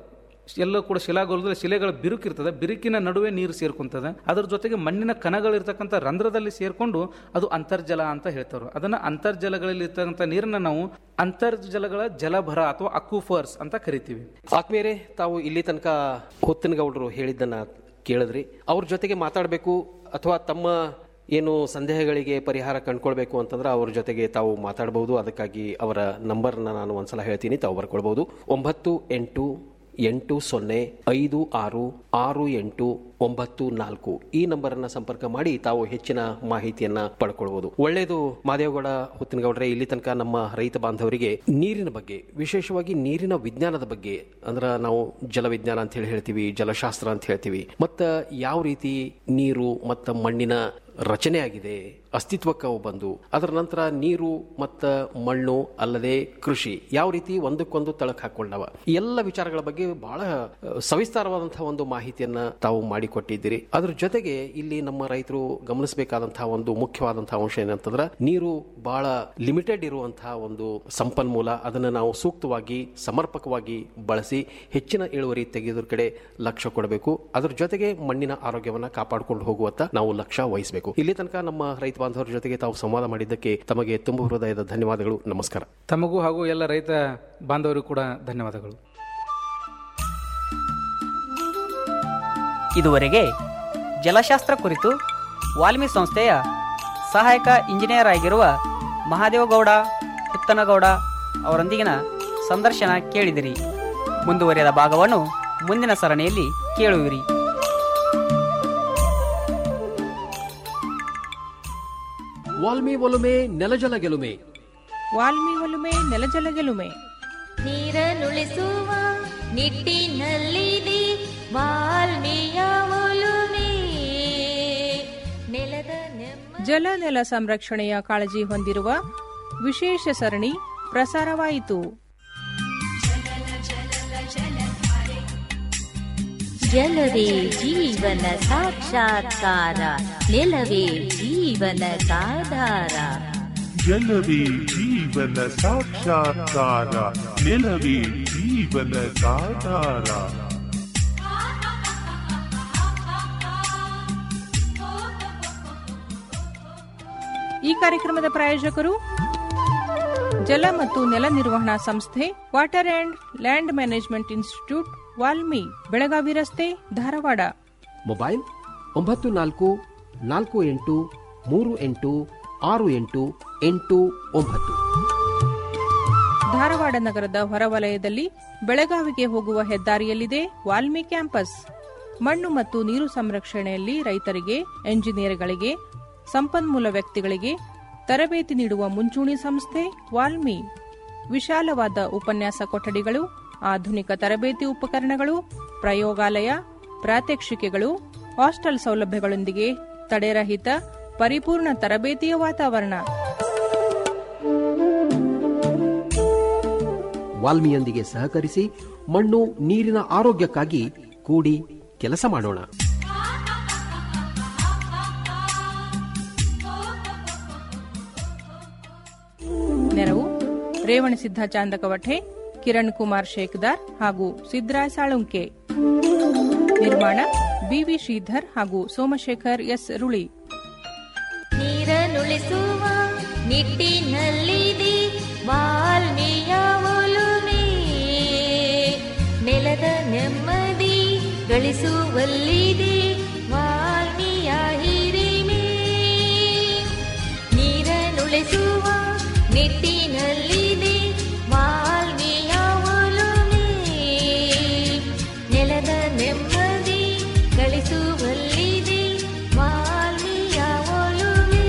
ಎಲ್ಲೂ ಕೂಡ ಶಿಲಾಗೋಲದಲ್ಲಿ ಶಿಲೆಗಳ ಬಿರುಕಿರ್ತದೆ ಬಿರುಕಿನ ನಡುವೆ ನೀರು ಸೇರ್ಕೊಂತದೆ ಅದರ ಜೊತೆಗೆ ಮಣ್ಣಿನ ಕಣಗಳಿರ್ತಕ್ಕಂಥ ರಂಧ್ರದಲ್ಲಿ ಸೇರ್ಕೊಂಡು ಅದು ಅಂತರ್ಜಲ ಅಂತ ಹೇಳ್ತಾರೆ ಅದನ್ನ ಅಂತರ್ಜಲಗಳಲ್ಲಿ ಇರ್ತಕ್ಕಂಥ ನೀರನ್ನ ನಾವು ಅಂತರ್ಜಲಗಳ ಜಲಭರ ಅಥವಾ ಅಕ್ಯೂಫರ್ಸ್ ಅಂತ ಕರಿತೀವಿ ಆತ್ಮೀಯರೇ ತಾವು ಇಲ್ಲಿ ತನಕ ಹೊತ್ತನಗೌಡರು ಹೇಳಿದ್ದನ್ನ ಕೇಳಿದ್ರಿ ಅವ್ರ ಜೊತೆಗೆ ಮಾತಾಡಬೇಕು ಅಥವಾ ತಮ್ಮ ಏನು ಸಂದೇಹಗಳಿಗೆ ಪರಿಹಾರ ಕಂಡ್ಕೊಳ್ಬೇಕು ಅಂತಂದ್ರೆ ಅವ್ರ ಜೊತೆಗೆ ತಾವು ಮಾತಾಡಬಹುದು ಅದಕ್ಕಾಗಿ ಅವರ ನಂಬರ್ನ ನಾನು ಒಂದ್ಸಲ ಹೇಳ್ತೀನಿ ತಾವು ಬರ್ಕೊಳ್ಬಹುದು ಒಂಬತ್ತು ಎಂಟು ಎಂಟು ಸೊನ್ನೆ ಐದು ಆರು ಆರು ಎಂಟು ಒಂಬತ್ತು ನಾಲ್ಕು ಈ ನಂಬರನ್ನ ಸಂಪರ್ಕ ಮಾಡಿ ತಾವು ಹೆಚ್ಚಿನ ಮಾಹಿತಿಯನ್ನ ಪಡ್ಕೊಳ್ಬಹುದು ಒಳ್ಳೆಯದು ಮಾದೇವಗೌಡ ಹುತ್ತಿನಗೌಡ್ರೆ ಇಲ್ಲಿ ತನಕ ನಮ್ಮ ರೈತ ಬಾಂಧವರಿಗೆ ನೀರಿನ ಬಗ್ಗೆ ವಿಶೇಷವಾಗಿ ನೀರಿನ ವಿಜ್ಞಾನದ ಬಗ್ಗೆ ಅಂದ್ರ ನಾವು ಜಲವಿಜ್ಞಾನ ಅಂತ ಹೇಳಿ ಹೇಳ್ತೀವಿ ಜಲಶಾಸ್ತ್ರ ಅಂತ ಹೇಳ್ತೀವಿ ಮತ್ತ ಯಾವ ರೀತಿ ನೀರು ಮತ್ತ ಮಣ್ಣಿನ ರಚನೆ ಆಗಿದೆ ಅಸ್ತಿತ್ವಕ್ಕೆ ಅವು ಬಂದು ಅದರ ನಂತರ ನೀರು ಮತ್ತ ಮಣ್ಣು ಅಲ್ಲದೆ ಕೃಷಿ ಯಾವ ರೀತಿ ಒಂದಕ್ಕೊಂದು ತಳಕ್ ಹಾಕೊಂಡವ ಈ ಎಲ್ಲ ವಿಚಾರಗಳ ಬಗ್ಗೆ ಬಹಳ ಅಹ್, ಸವಿಸ್ತಾರವಾದಂತಹ ಒಂದು ಮಾಹಿತಿಯನ್ನ ತಾವು ಮಾಡಿಕೊಟ್ಟಿದ್ದೀರಿ ಅದ್ರ ಜೊತೆಗೆ ಇಲ್ಲಿ ನಮ್ಮ ರೈತರು ಗಮನಿಸಬೇಕಾದಂತಹ ಒಂದು ಮುಖ್ಯವಾದಂತಹ ಅಂಶ ಏನಂತಂದ್ರೆ ನೀರು ಬಹಳ ಲಿಮಿಟೆಡ್ ಇರುವಂತಹ ಒಂದು ಸಂಪನ್ಮೂಲ ಅದನ್ನು ನಾವು ಸೂಕ್ತವಾಗಿ ಸಮರ್ಪಕವಾಗಿ ಬಳಸಿ ಹೆಚ್ಚಿನ ಇಳುವರಿ ತೆಗೆಯೋದ್ರ ಕಡೆ ಲಕ್ಷ್ಯ ಕೊಡಬೇಕು ಅದ್ರ ಜೊತೆಗೆ ಮಣ್ಣಿನ ಆರೋಗ್ಯವನ್ನ ಕಾಪಾಡಿಕೊಂಡು ಹೋಗುವತ್ತ ನಾವು ಲಕ್ಷ್ಯ ವಹಿಸಬೇಕು ಇಲ್ಲಿ ತನಕ ನಮ್ಮ ರೈತ ಬಾಂಧವರ ಜೊತೆಗೆ ತಾವು ಸಂವಾದ ಮಾಡಿದ್ದಕ್ಕೆ ತಮಗೆ ತುಂಬ ಹೃದಯದ ಧನ್ಯವಾದಗಳು ನಮಸ್ಕಾರ ತಮಗೂ ಹಾಗೂ ಎಲ್ಲ ರೈತ ಬಾಂಧವರಿಗೂ ಕೂಡ ಧನ್ಯವಾದಗಳು ಇದುವರೆಗೆ ಜಲಶಾಸ್ತ್ರ ಕುರಿತು ವಾಲ್ಮಿ ಸಂಸ್ಥೆಯ ಸಹಾಯಕ ಇಂಜಿನಿಯರ್ ಆಗಿರುವ ಮಹಾದೇವಗೌಡ ಪುತ್ತನಗೌಡ ಅವರೊಂದಿಗಿನ ಸಂದರ್ಶನ ಕೇಳಿದಿರಿ ಮುಂದುವರಿದ ಭಾಗವನ್ನು ಮುಂದಿನ ಸರಣಿಯಲ್ಲಿ ಕೇಳುವಿರಿ ವಾಲ್ಮಿ ಒಲುಮೆ ನೆಲಜಲ ಗೆಲುಮೆ ವಾಲ್ಮಿ ಒಲುಮೆ ನೆಲಜಲ ಗೆಲುಮೆ ನೀರನ್ನುಳಿಸುವ ನಿಟ್ಟಿನಲ್ಲಿದೆ ವಾಲ್ಮೀಯ ಒಲುಮೆ ನೆಲದ ನೆಮ್ಮ ಜಲ ನೆಲ ಸಂರಕ್ಷಣೆಯ ಕಾಳಜಿ ಹೊಂದಿರುವ ವಿಶೇಷ ಸರಣಿ ಪ್ರಸಾರವಾಯಿತು ಜಲವೇ ಜೀವನ ಸಾಕ್ಷಾತ್ಕಾರ ನೆಲವೇ ಜೀವನದಾಧಾರ ಜಲವೇ ಜೀವನ ಸಾಕ್ಷಾತ್ಕಾರ ನೆಲವೇ ಜೀವನ ಸಾಧಾರ ಈ ಕಾರ್ಯಕ್ರಮದ ಪ್ರಾಯೋಜಕರು ಜಲ ಮತ್ತು ನೆಲ ನಿರ್ವಹಣಾ ಸಂಸ್ಥೆ water and land management institute WALMI Belagavi ರಸ್ತೆ ಧಾರವಾಡ ಮೊಬೈಲ್ ಒಂಬತ್ತು ನಾಲ್ಕು ನಾಲ್ಕು ಎಂಟು ಮೂರು ಎಂಟು ಆರು ಎಂಟು ಎಂಟು ಒಂಬತ್ತು ಧಾರವಾಡ ನಗರದ ಹೊರವಲಯದಲ್ಲಿ ಬೆಳಗಾವಿಗೆ ಹೋಗುವ ಹೆದ್ದಾರಿಯಲ್ಲಿದೆ ವಾಲ್ಮಿ ಕ್ಯಾಂಪಸ್ ಮಣ್ಣು ಮತ್ತು ನೀರು ಸಂರಕ್ಷಣೆಯಲ್ಲಿ ರೈತರಿಗೆ ಎಂಜಿನಿಯರ್ಗಳಿಗೆ ಸಂಪನ್ಮೂಲ ವ್ಯಕ್ತಿಗಳಿಗೆ ತರಬೇತಿ ನೀಡುವ ಮುಂಚೂಣಿ ಸಂಸ್ಥೆ ವಾಲ್ಮಿ ವಿಶಾಲವಾದ ಉಪನ್ಯಾಸ ಕೊಠಡಿಗಳು ಆಧುನಿಕ ತರಬೇತಿ ಉಪಕರಣಗಳು ಪ್ರಯೋಗಾಲಯ ಪ್ರಾತ್ಯಕ್ಷಿಕೆಗಳು ಹಾಸ್ಟೆಲ್ ಸೌಲಭ್ಯಗಳೊಂದಿಗೆ ತಡೆರಹಿತ ಪರಿಪೂರ್ಣ ತರಬೇತಿಯ ವಾತಾವರಣ ವಾಲ್ಮಿಯೊಂದಿಗೆ ಸಹಕರಿಸಿ ಮಣ್ಣು ನೀರಿನ ಆರೋಗ್ಯಕ್ಕಾಗಿ ಕೂಡಿ ಕೆಲಸ ಮಾಡೋಣ ನೆರವು ರೇವಣಸಿದ್ಧ ಚಾಂದಕವಠೆ ಕಿರಣ್ ಕುಮಾರ್ ಶೇಖದಾರ್ ಹಾಗೂ ಸಿದ್ದರಾಯ್ ಸಾಳುಂಕೆ ನಿರ್ಮಾಣ ಬಿವಿ ಶ್ರೀಧರ್ ಹಾಗೂ ಸೋಮಶೇಖರ್ ಎಸ್ ರುಳಿ ನೀರನ್ನುಳಿಸುವ ನಿಟ್ಟಿನಲ್ಲಿದೆ ವಾಲ್ಮೀಯ ಒಲುಮೆ ನೆಲದ ನೆಮ್ಮದಿ ಗಳಿಸುವಲ್ಲಿದೆ ವಾಲ್ಮೀಯ ಹಿರಿಮೆ ನೀರನ್ನುಳಿಸುವ ನಿಟ್ಟಿನಲ್ಲಿದೆ ವಾಲ್ಮೀಯ ಒಲುಮೆ ನೆಲದ ನೆಮ್ಮದಿ ಗಳಿಸುವಲ್ಲಿದೆ ವಾಲ್ಮೀಯ ಒಲುಮೆ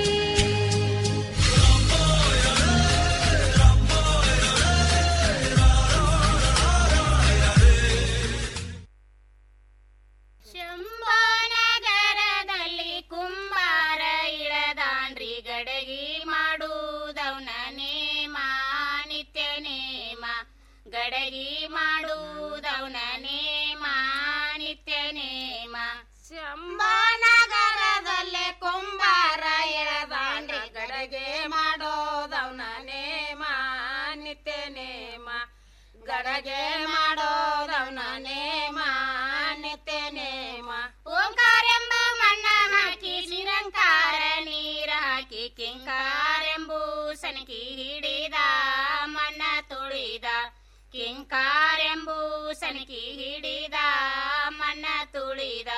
ಶಂಭೋನಗರದಲ್ಲಿ ಕುಂಬಾರ ಇಳದಾಂಡ್ರಿ ಗಡಗಿ ಮಾಡುವುದವನ ನೇಮ ನಿತ್ಯ ನೇಮ ಗಡಗಿ ಮಾಡುವುದವನ ನೇಮ ನಿತ್ಯ ನೇಮ ಶಂಭೋನಗರದಲ್ಲಿ ಕುಂಬಾರ ಇಳದಾಂಡ್ರಿ ಗಡಗೆ ಮಾಡೋದವನ ನೇಮ ನಿತ್ಯ ನೇಮ ಗಡಗೆ ಮಾಡೋದವನ ನೇಮ ನಿತ್ಯ ನೇಮ ಓಂಕಾರೆಂಬ ಮಣ್ಣ ಹಾಕಿ ನಿರಂಕಾರ ನೀರ ಹಾಕಿ ಕಿಂಕಾರೆಂಬು ಸನಕಿ ಹಿಡಿದ ಮಣ್ಣ ತುಳಿದ ಕಿಂಕಾರೆಂಬು ಸನಕಿ ಹಿಡಿದ ಮಣ್ಣ ತುಳಿದ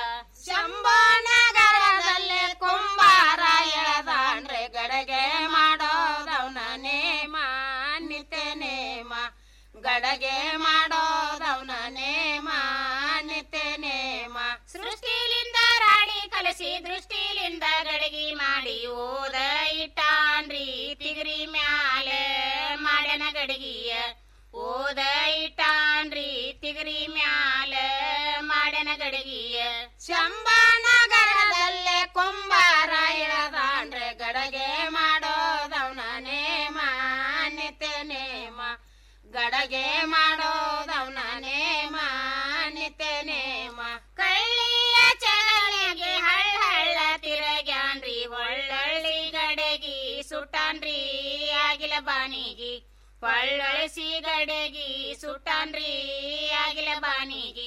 ಶಂಭನಗರದಲ್ಲೇ ಕುಂಬಾರ ಎಳದಾಂಡ್ರೆ ಗಡಗೆ ಮಾಡೋದವನ ನೇಮ ನಿತ್ಯ ನೇಮ ಗಡಗೆ ಮಾಡೋದವನ ನೇಮ ನಿತ್ಯ ನೇಮ ಸೃಷ್ಟಿಲಿಂದ ರಾಡಿ ಕಲಸಿ ದೃಷ್ಟಿಲಿಂದ ಗಡಗಿ ಮಾಡಿ ಓದ ಇಟ್ಟಾನ್ರಿ ತಿಗರಿ ಮ್ಯಾಲೆ ಮಾಡ್ಯನ ಗಡಗಿಯ ಓದ ಇಟ್ಟಾನ್ರಿ ತಿಗರಿ ಮ್ಯಾಲ ಮಾಡ್ಯನ ಗಡಗಿಯ ಶಂಭನಗರದಲ್ಲೇ ಕುಂಬಾರ ಇಳದಾಂಡ್ರೆ ಗಡಗೆ ಮಾಡೋದವನ ನೇಮ ನಿತ್ಯ ನೇಮ ಗಡಗೆ ಮಾಡೋದವನ ನೇಮ ನಿತ್ಯ ನೇಮ ಕಳ್ಳಿಯ ಚಳಿಗೆ ಹಳ್ಳ ಹಳ್ಳ ತಿರಗ್ಯಾನ್ರಿ ಒಳ್ಳಳ್ಳಿ ಗಡಗಿ ಸುಟ್ಟಾನ್ರಿ ಆಗಿಲ ಬಾನಿಗಿ ಪಳ್ಳೊಳಸಿ ಗಡಗಿ ಸುಟ್ಟಾನ್ರಿ ಆಗಿಲ ಬಾನಿಗಿ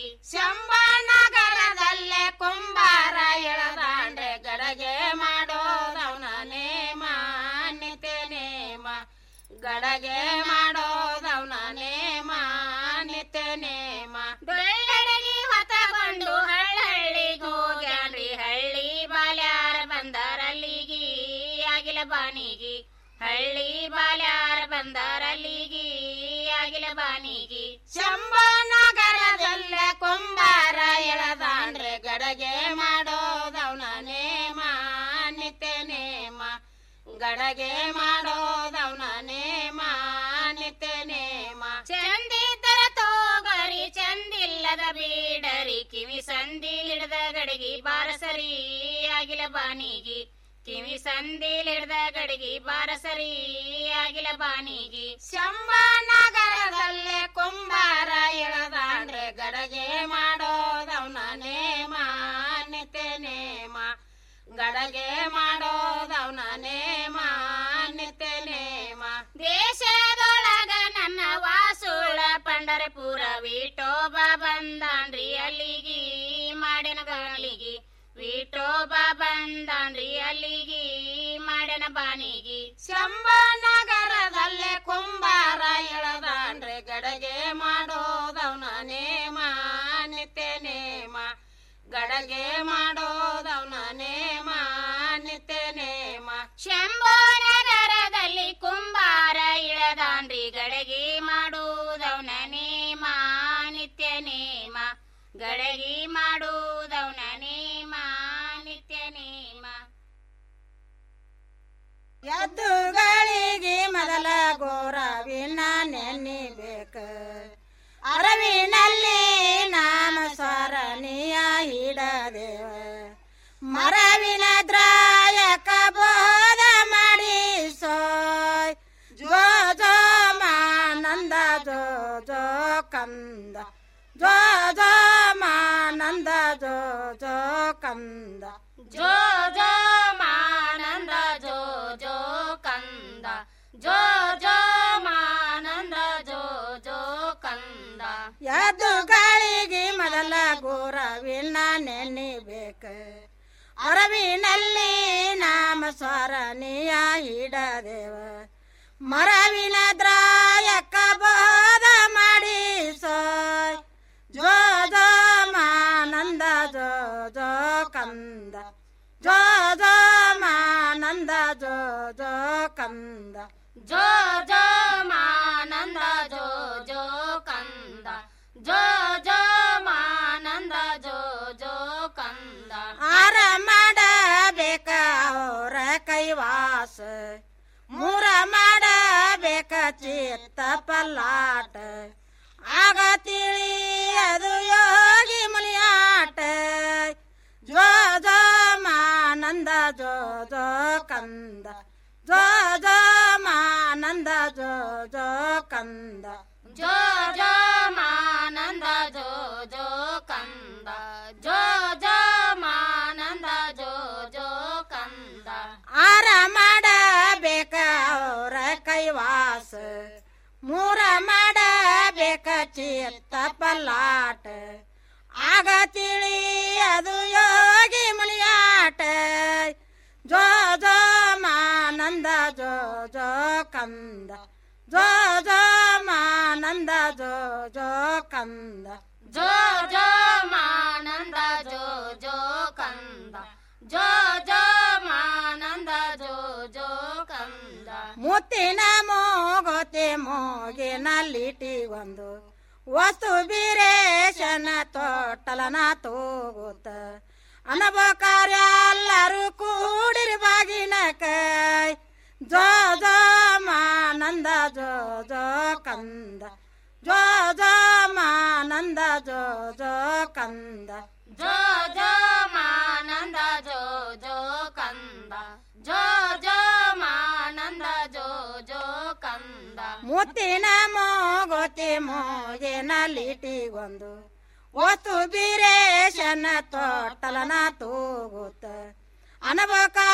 ಶಂಭನಗರದಲ್ಲೇ ಕುಂಬಾರ ಎಳದಾಂಡ್ರೆ ಗಡಗೆ ಮಾಡೋದವನ ನೇಮ ನಿತ್ಯ ನೇಮ ಗಡಗೆ ಮಾಡೋದವನ ನೇಮ ನಿತ್ಯ ನೇಮ ಬೆಳ್ಳಡಗಿ ಹೊತ್ತಕೊಂಡು ಹಳ್ಳಹಳ್ಳಿಗೆ ಹೋಗ್ಯಾನ್ರಿ ಹಳ್ಳಿ ಬಾಲ್ಯಾರ ಬಂದಾರಲ್ಲಿಗಿ ಆಗಿಲ ಬಾನಿಗಿ ಹಳ್ಳಿ ಬಾಲ್ಯಾರ ಬಂದಾರಲ್ಲಿಗಿ ಆಗಿಲ ಬಾನಿಗಿ ಶಂಭನಗರದಲ್ಲೇ ಕುಂಬಾರ ಎಳದಾಂಡ್ರೆ ಗಡಗೆ ಮಾಡೋದವನ ನೇಮ ನಿತ್ಯ ನೇಮ ಗಡಗೆ ಮಾಡೋದವನ ನೇಮ ನಿತ್ಯ ನೇಮ ಚಂದಿದ್ದರ ತೋಗರಿ ಚಂದಿಲ್ಲದ ಬೀಡರಿ ಕಿವಿ ಸಂದಿಲಿಡ್ದ ಗಡಗಿ ಬಾರಸರಿ ಆಗಿಲ ಬಾನಿಗಿ ಕಿವಿ ಸಂದಿಲಿಡ್ದ ಗಡಗಿ ಬಾರಸರಿ ಆಗಿಲ ಬಾನಿಗಿ ಶಂಭನಗರದಲ್ಲೇ ಕುಂಬಾರ ಎಳದಾಂಡ್ರೆ ಗಡಗೆ ಮಾಡೋದವನ ನೇಮ ನಿತ್ಯ ನೇಮ ಗಡಗೆ ಮಾಡೋದವನ ನೇಮ ನಿತ್ಯ ನೇಮ ದೇಶದೊಳಗ ನನ್ನ ವಾಸುಳ ಪಂಡರಪುರ ವಿಠೋಬ ಬಂದಾನ್ರಿ ಅಲ್ಲಿಗಿ ಮಾಡಿನ ಗಳಿಗಿ ವಿಠೋಬ ಬಂದಾನ್ರಿ ಅಲ್ಲಿಗಿ ಮಾಡಿನ ಬಾನಿಗಿ ಶಂಭನಗರದಲ್ಲೇ ಕುಂಬಾರ ಎಳದಾಂಡ್ರೆ ಗಡಗೆ ಮಾಡೋದವನ ನೇಮ ನಿತ್ಯ ನೇಮ ಗಡಗೆ ಮಾಡೋದವನ ನೇಮ ನಿತ್ಯ ನೇಮ ಶಂಭೋನಗರದಲ್ಲಿ ಕುಂಬಾರ ಇಳದಾನ್ರಿ ಗಡಗಿ ಮಾಡುವುದವನ ನೇಮ ನಿತ್ಯ ನೇಮ ಗಡಗಿ ಮಾಡುವುದವನ ನೇಮ ನಿತ್ಯ ನೇಮ ಎದ್ದುಗಳಿಗೆ ಮೊದಲ ಗೋರವಿನ ನೆನ್ನಿಬೇಕ ಅರವಿನಲ್ಲಿ ನಾಮ ಸ್ವರಣಿಯ ಹಿಡದೇವ ಮರವಿನ ದ್ರಾಯಕ ಬೋಧ ಮಾಡಿ ಸೋಯ್ ಜೋ ಜೋ ಮಾನಂದ ಜೋ ಜೋ ಕಂದ ಜೋ ಜೋ ಮಾನಂದ ಜೋ ಜೋ ಕಂದ ಜೋ ಜೋ ಮಾನಂದ ಜೋ ಜೋ ಕಂದ ಜೋ ಜೋ ಮಾನಂದ ಜೋ ಜೋ ಕಂದ ಎದ್ದುಗಳಿಗೆ ಮೊದಲ ಗೋರವಿನ ನೆನ್ನಿಬೇಕ ಅರವಿನಲ್ಲಿ ನಾಮ ಸ್ವರಣಿಯ ಹಿಡದೇವ ಮರವಿನ ದ್ರಾಯಕ ಬೋಧ ಮಾಡಿ ಸೋಯ್ ಜೋ ಜೋ ಮಾನಂದ ಜೋ ಜೋ ಕಂದ ಜೋ ಜೋ ಮಾನಂದ ಜೋ ಜೋ ಕಂದ ಜೋ ಜೋ ಮಾನಂದ ಜೋ ಜೋ ಕಂದ ಜೋ ಜೋ ಮಾನಂದ ಜೋ ಜೋ ಕಂದ ಆರ ಮಾಡಬೇಕ ಅವರ ಕೈವಾಸ ಮೂರ ಮಾಡಬೇಕ ಚಿತ್ತ ಪಲ್ಲಾಟ ಆಗ ತಿಳಿಯದು ಯೋಗಿ ಮುನಿಯಾಟ ಜೋ ಜೋ ಮಾನಂದ ಜೋ ಜೋ ಕಂದ ಜೋ ಜೋ ಮಾನಂದ ಜೋ ಜೋ ಕಂದ ಜೋ ಜೋ ಮಾನಂದ ಜೋ ಜೋ ಕಂದ ಜೋ ಜೋ ಮಾನಂದ ಜೋ ಜೋ ಕಂದ ಆರ ಮಾಡಬೇಕ ಅವರ ಕೈವಾಸ ಮೂರ ಮಾಡಬೇಕ ಬೇಕ ಚಿತ್ತ ಪಲ್ಲಾಟ ಆಗ ತಿಳಿ ಅದು ಯೋಗಿ ಮುನಿಯಾಟ ಜೋ ಜೋ ಮಾನಂದ ಜೋ ಜೋ ಕಂದ ಜೋ ಜೋ ಮಾನಂದ ಜೋ ಜೋ ಕಂದ ಜೋ ಜೋ ಮಾನಂದ ಜೋ ಜೋ ಕಂದ ಜೋ ಜೋ ಮಾನಂದ ಜೋ ಜೋ ಕಂದ ಮುತ್ತಿನ ಮೋಗೋತೆ ಮೋಗಿನಲ್ಲಿಟಿ ಒಂದು ವಸ್ತು ಬೀರೇಶನ ತೊಟ್ಟಲನ ತೋಗುತ್ತ ಅನಬಕಾರ ಎಲ್ಲರೂ ಕೂಡಿರಿ ಬಾಗಿನ ಕೈ ಜೋ ಜೋ ಮಾನಂದ ಜೋ ಜೋ ಕಂದ ಜೋ ಜೋ ಮಾನಂದ ಜೋ ಜೋ ಕಂದ ಜೋ ಜೋ ಮಾನಂದ ಜೋ ಜೋ ಕಂದ ಜೋ ಜೋ ಮಾನಂದ ಜೋ ಜೋ ಕಂದ ಮುತ್ತಿನ ಮೋಗೋತಿ ಮೋಗಿನಲ್ಲಿಟಿಗೊಂದು ವಸ್ತು ಬೀರೇಶನ ತೊಟ್ಟಲನ ತೂಗುತ್ತ ಅನಬಕ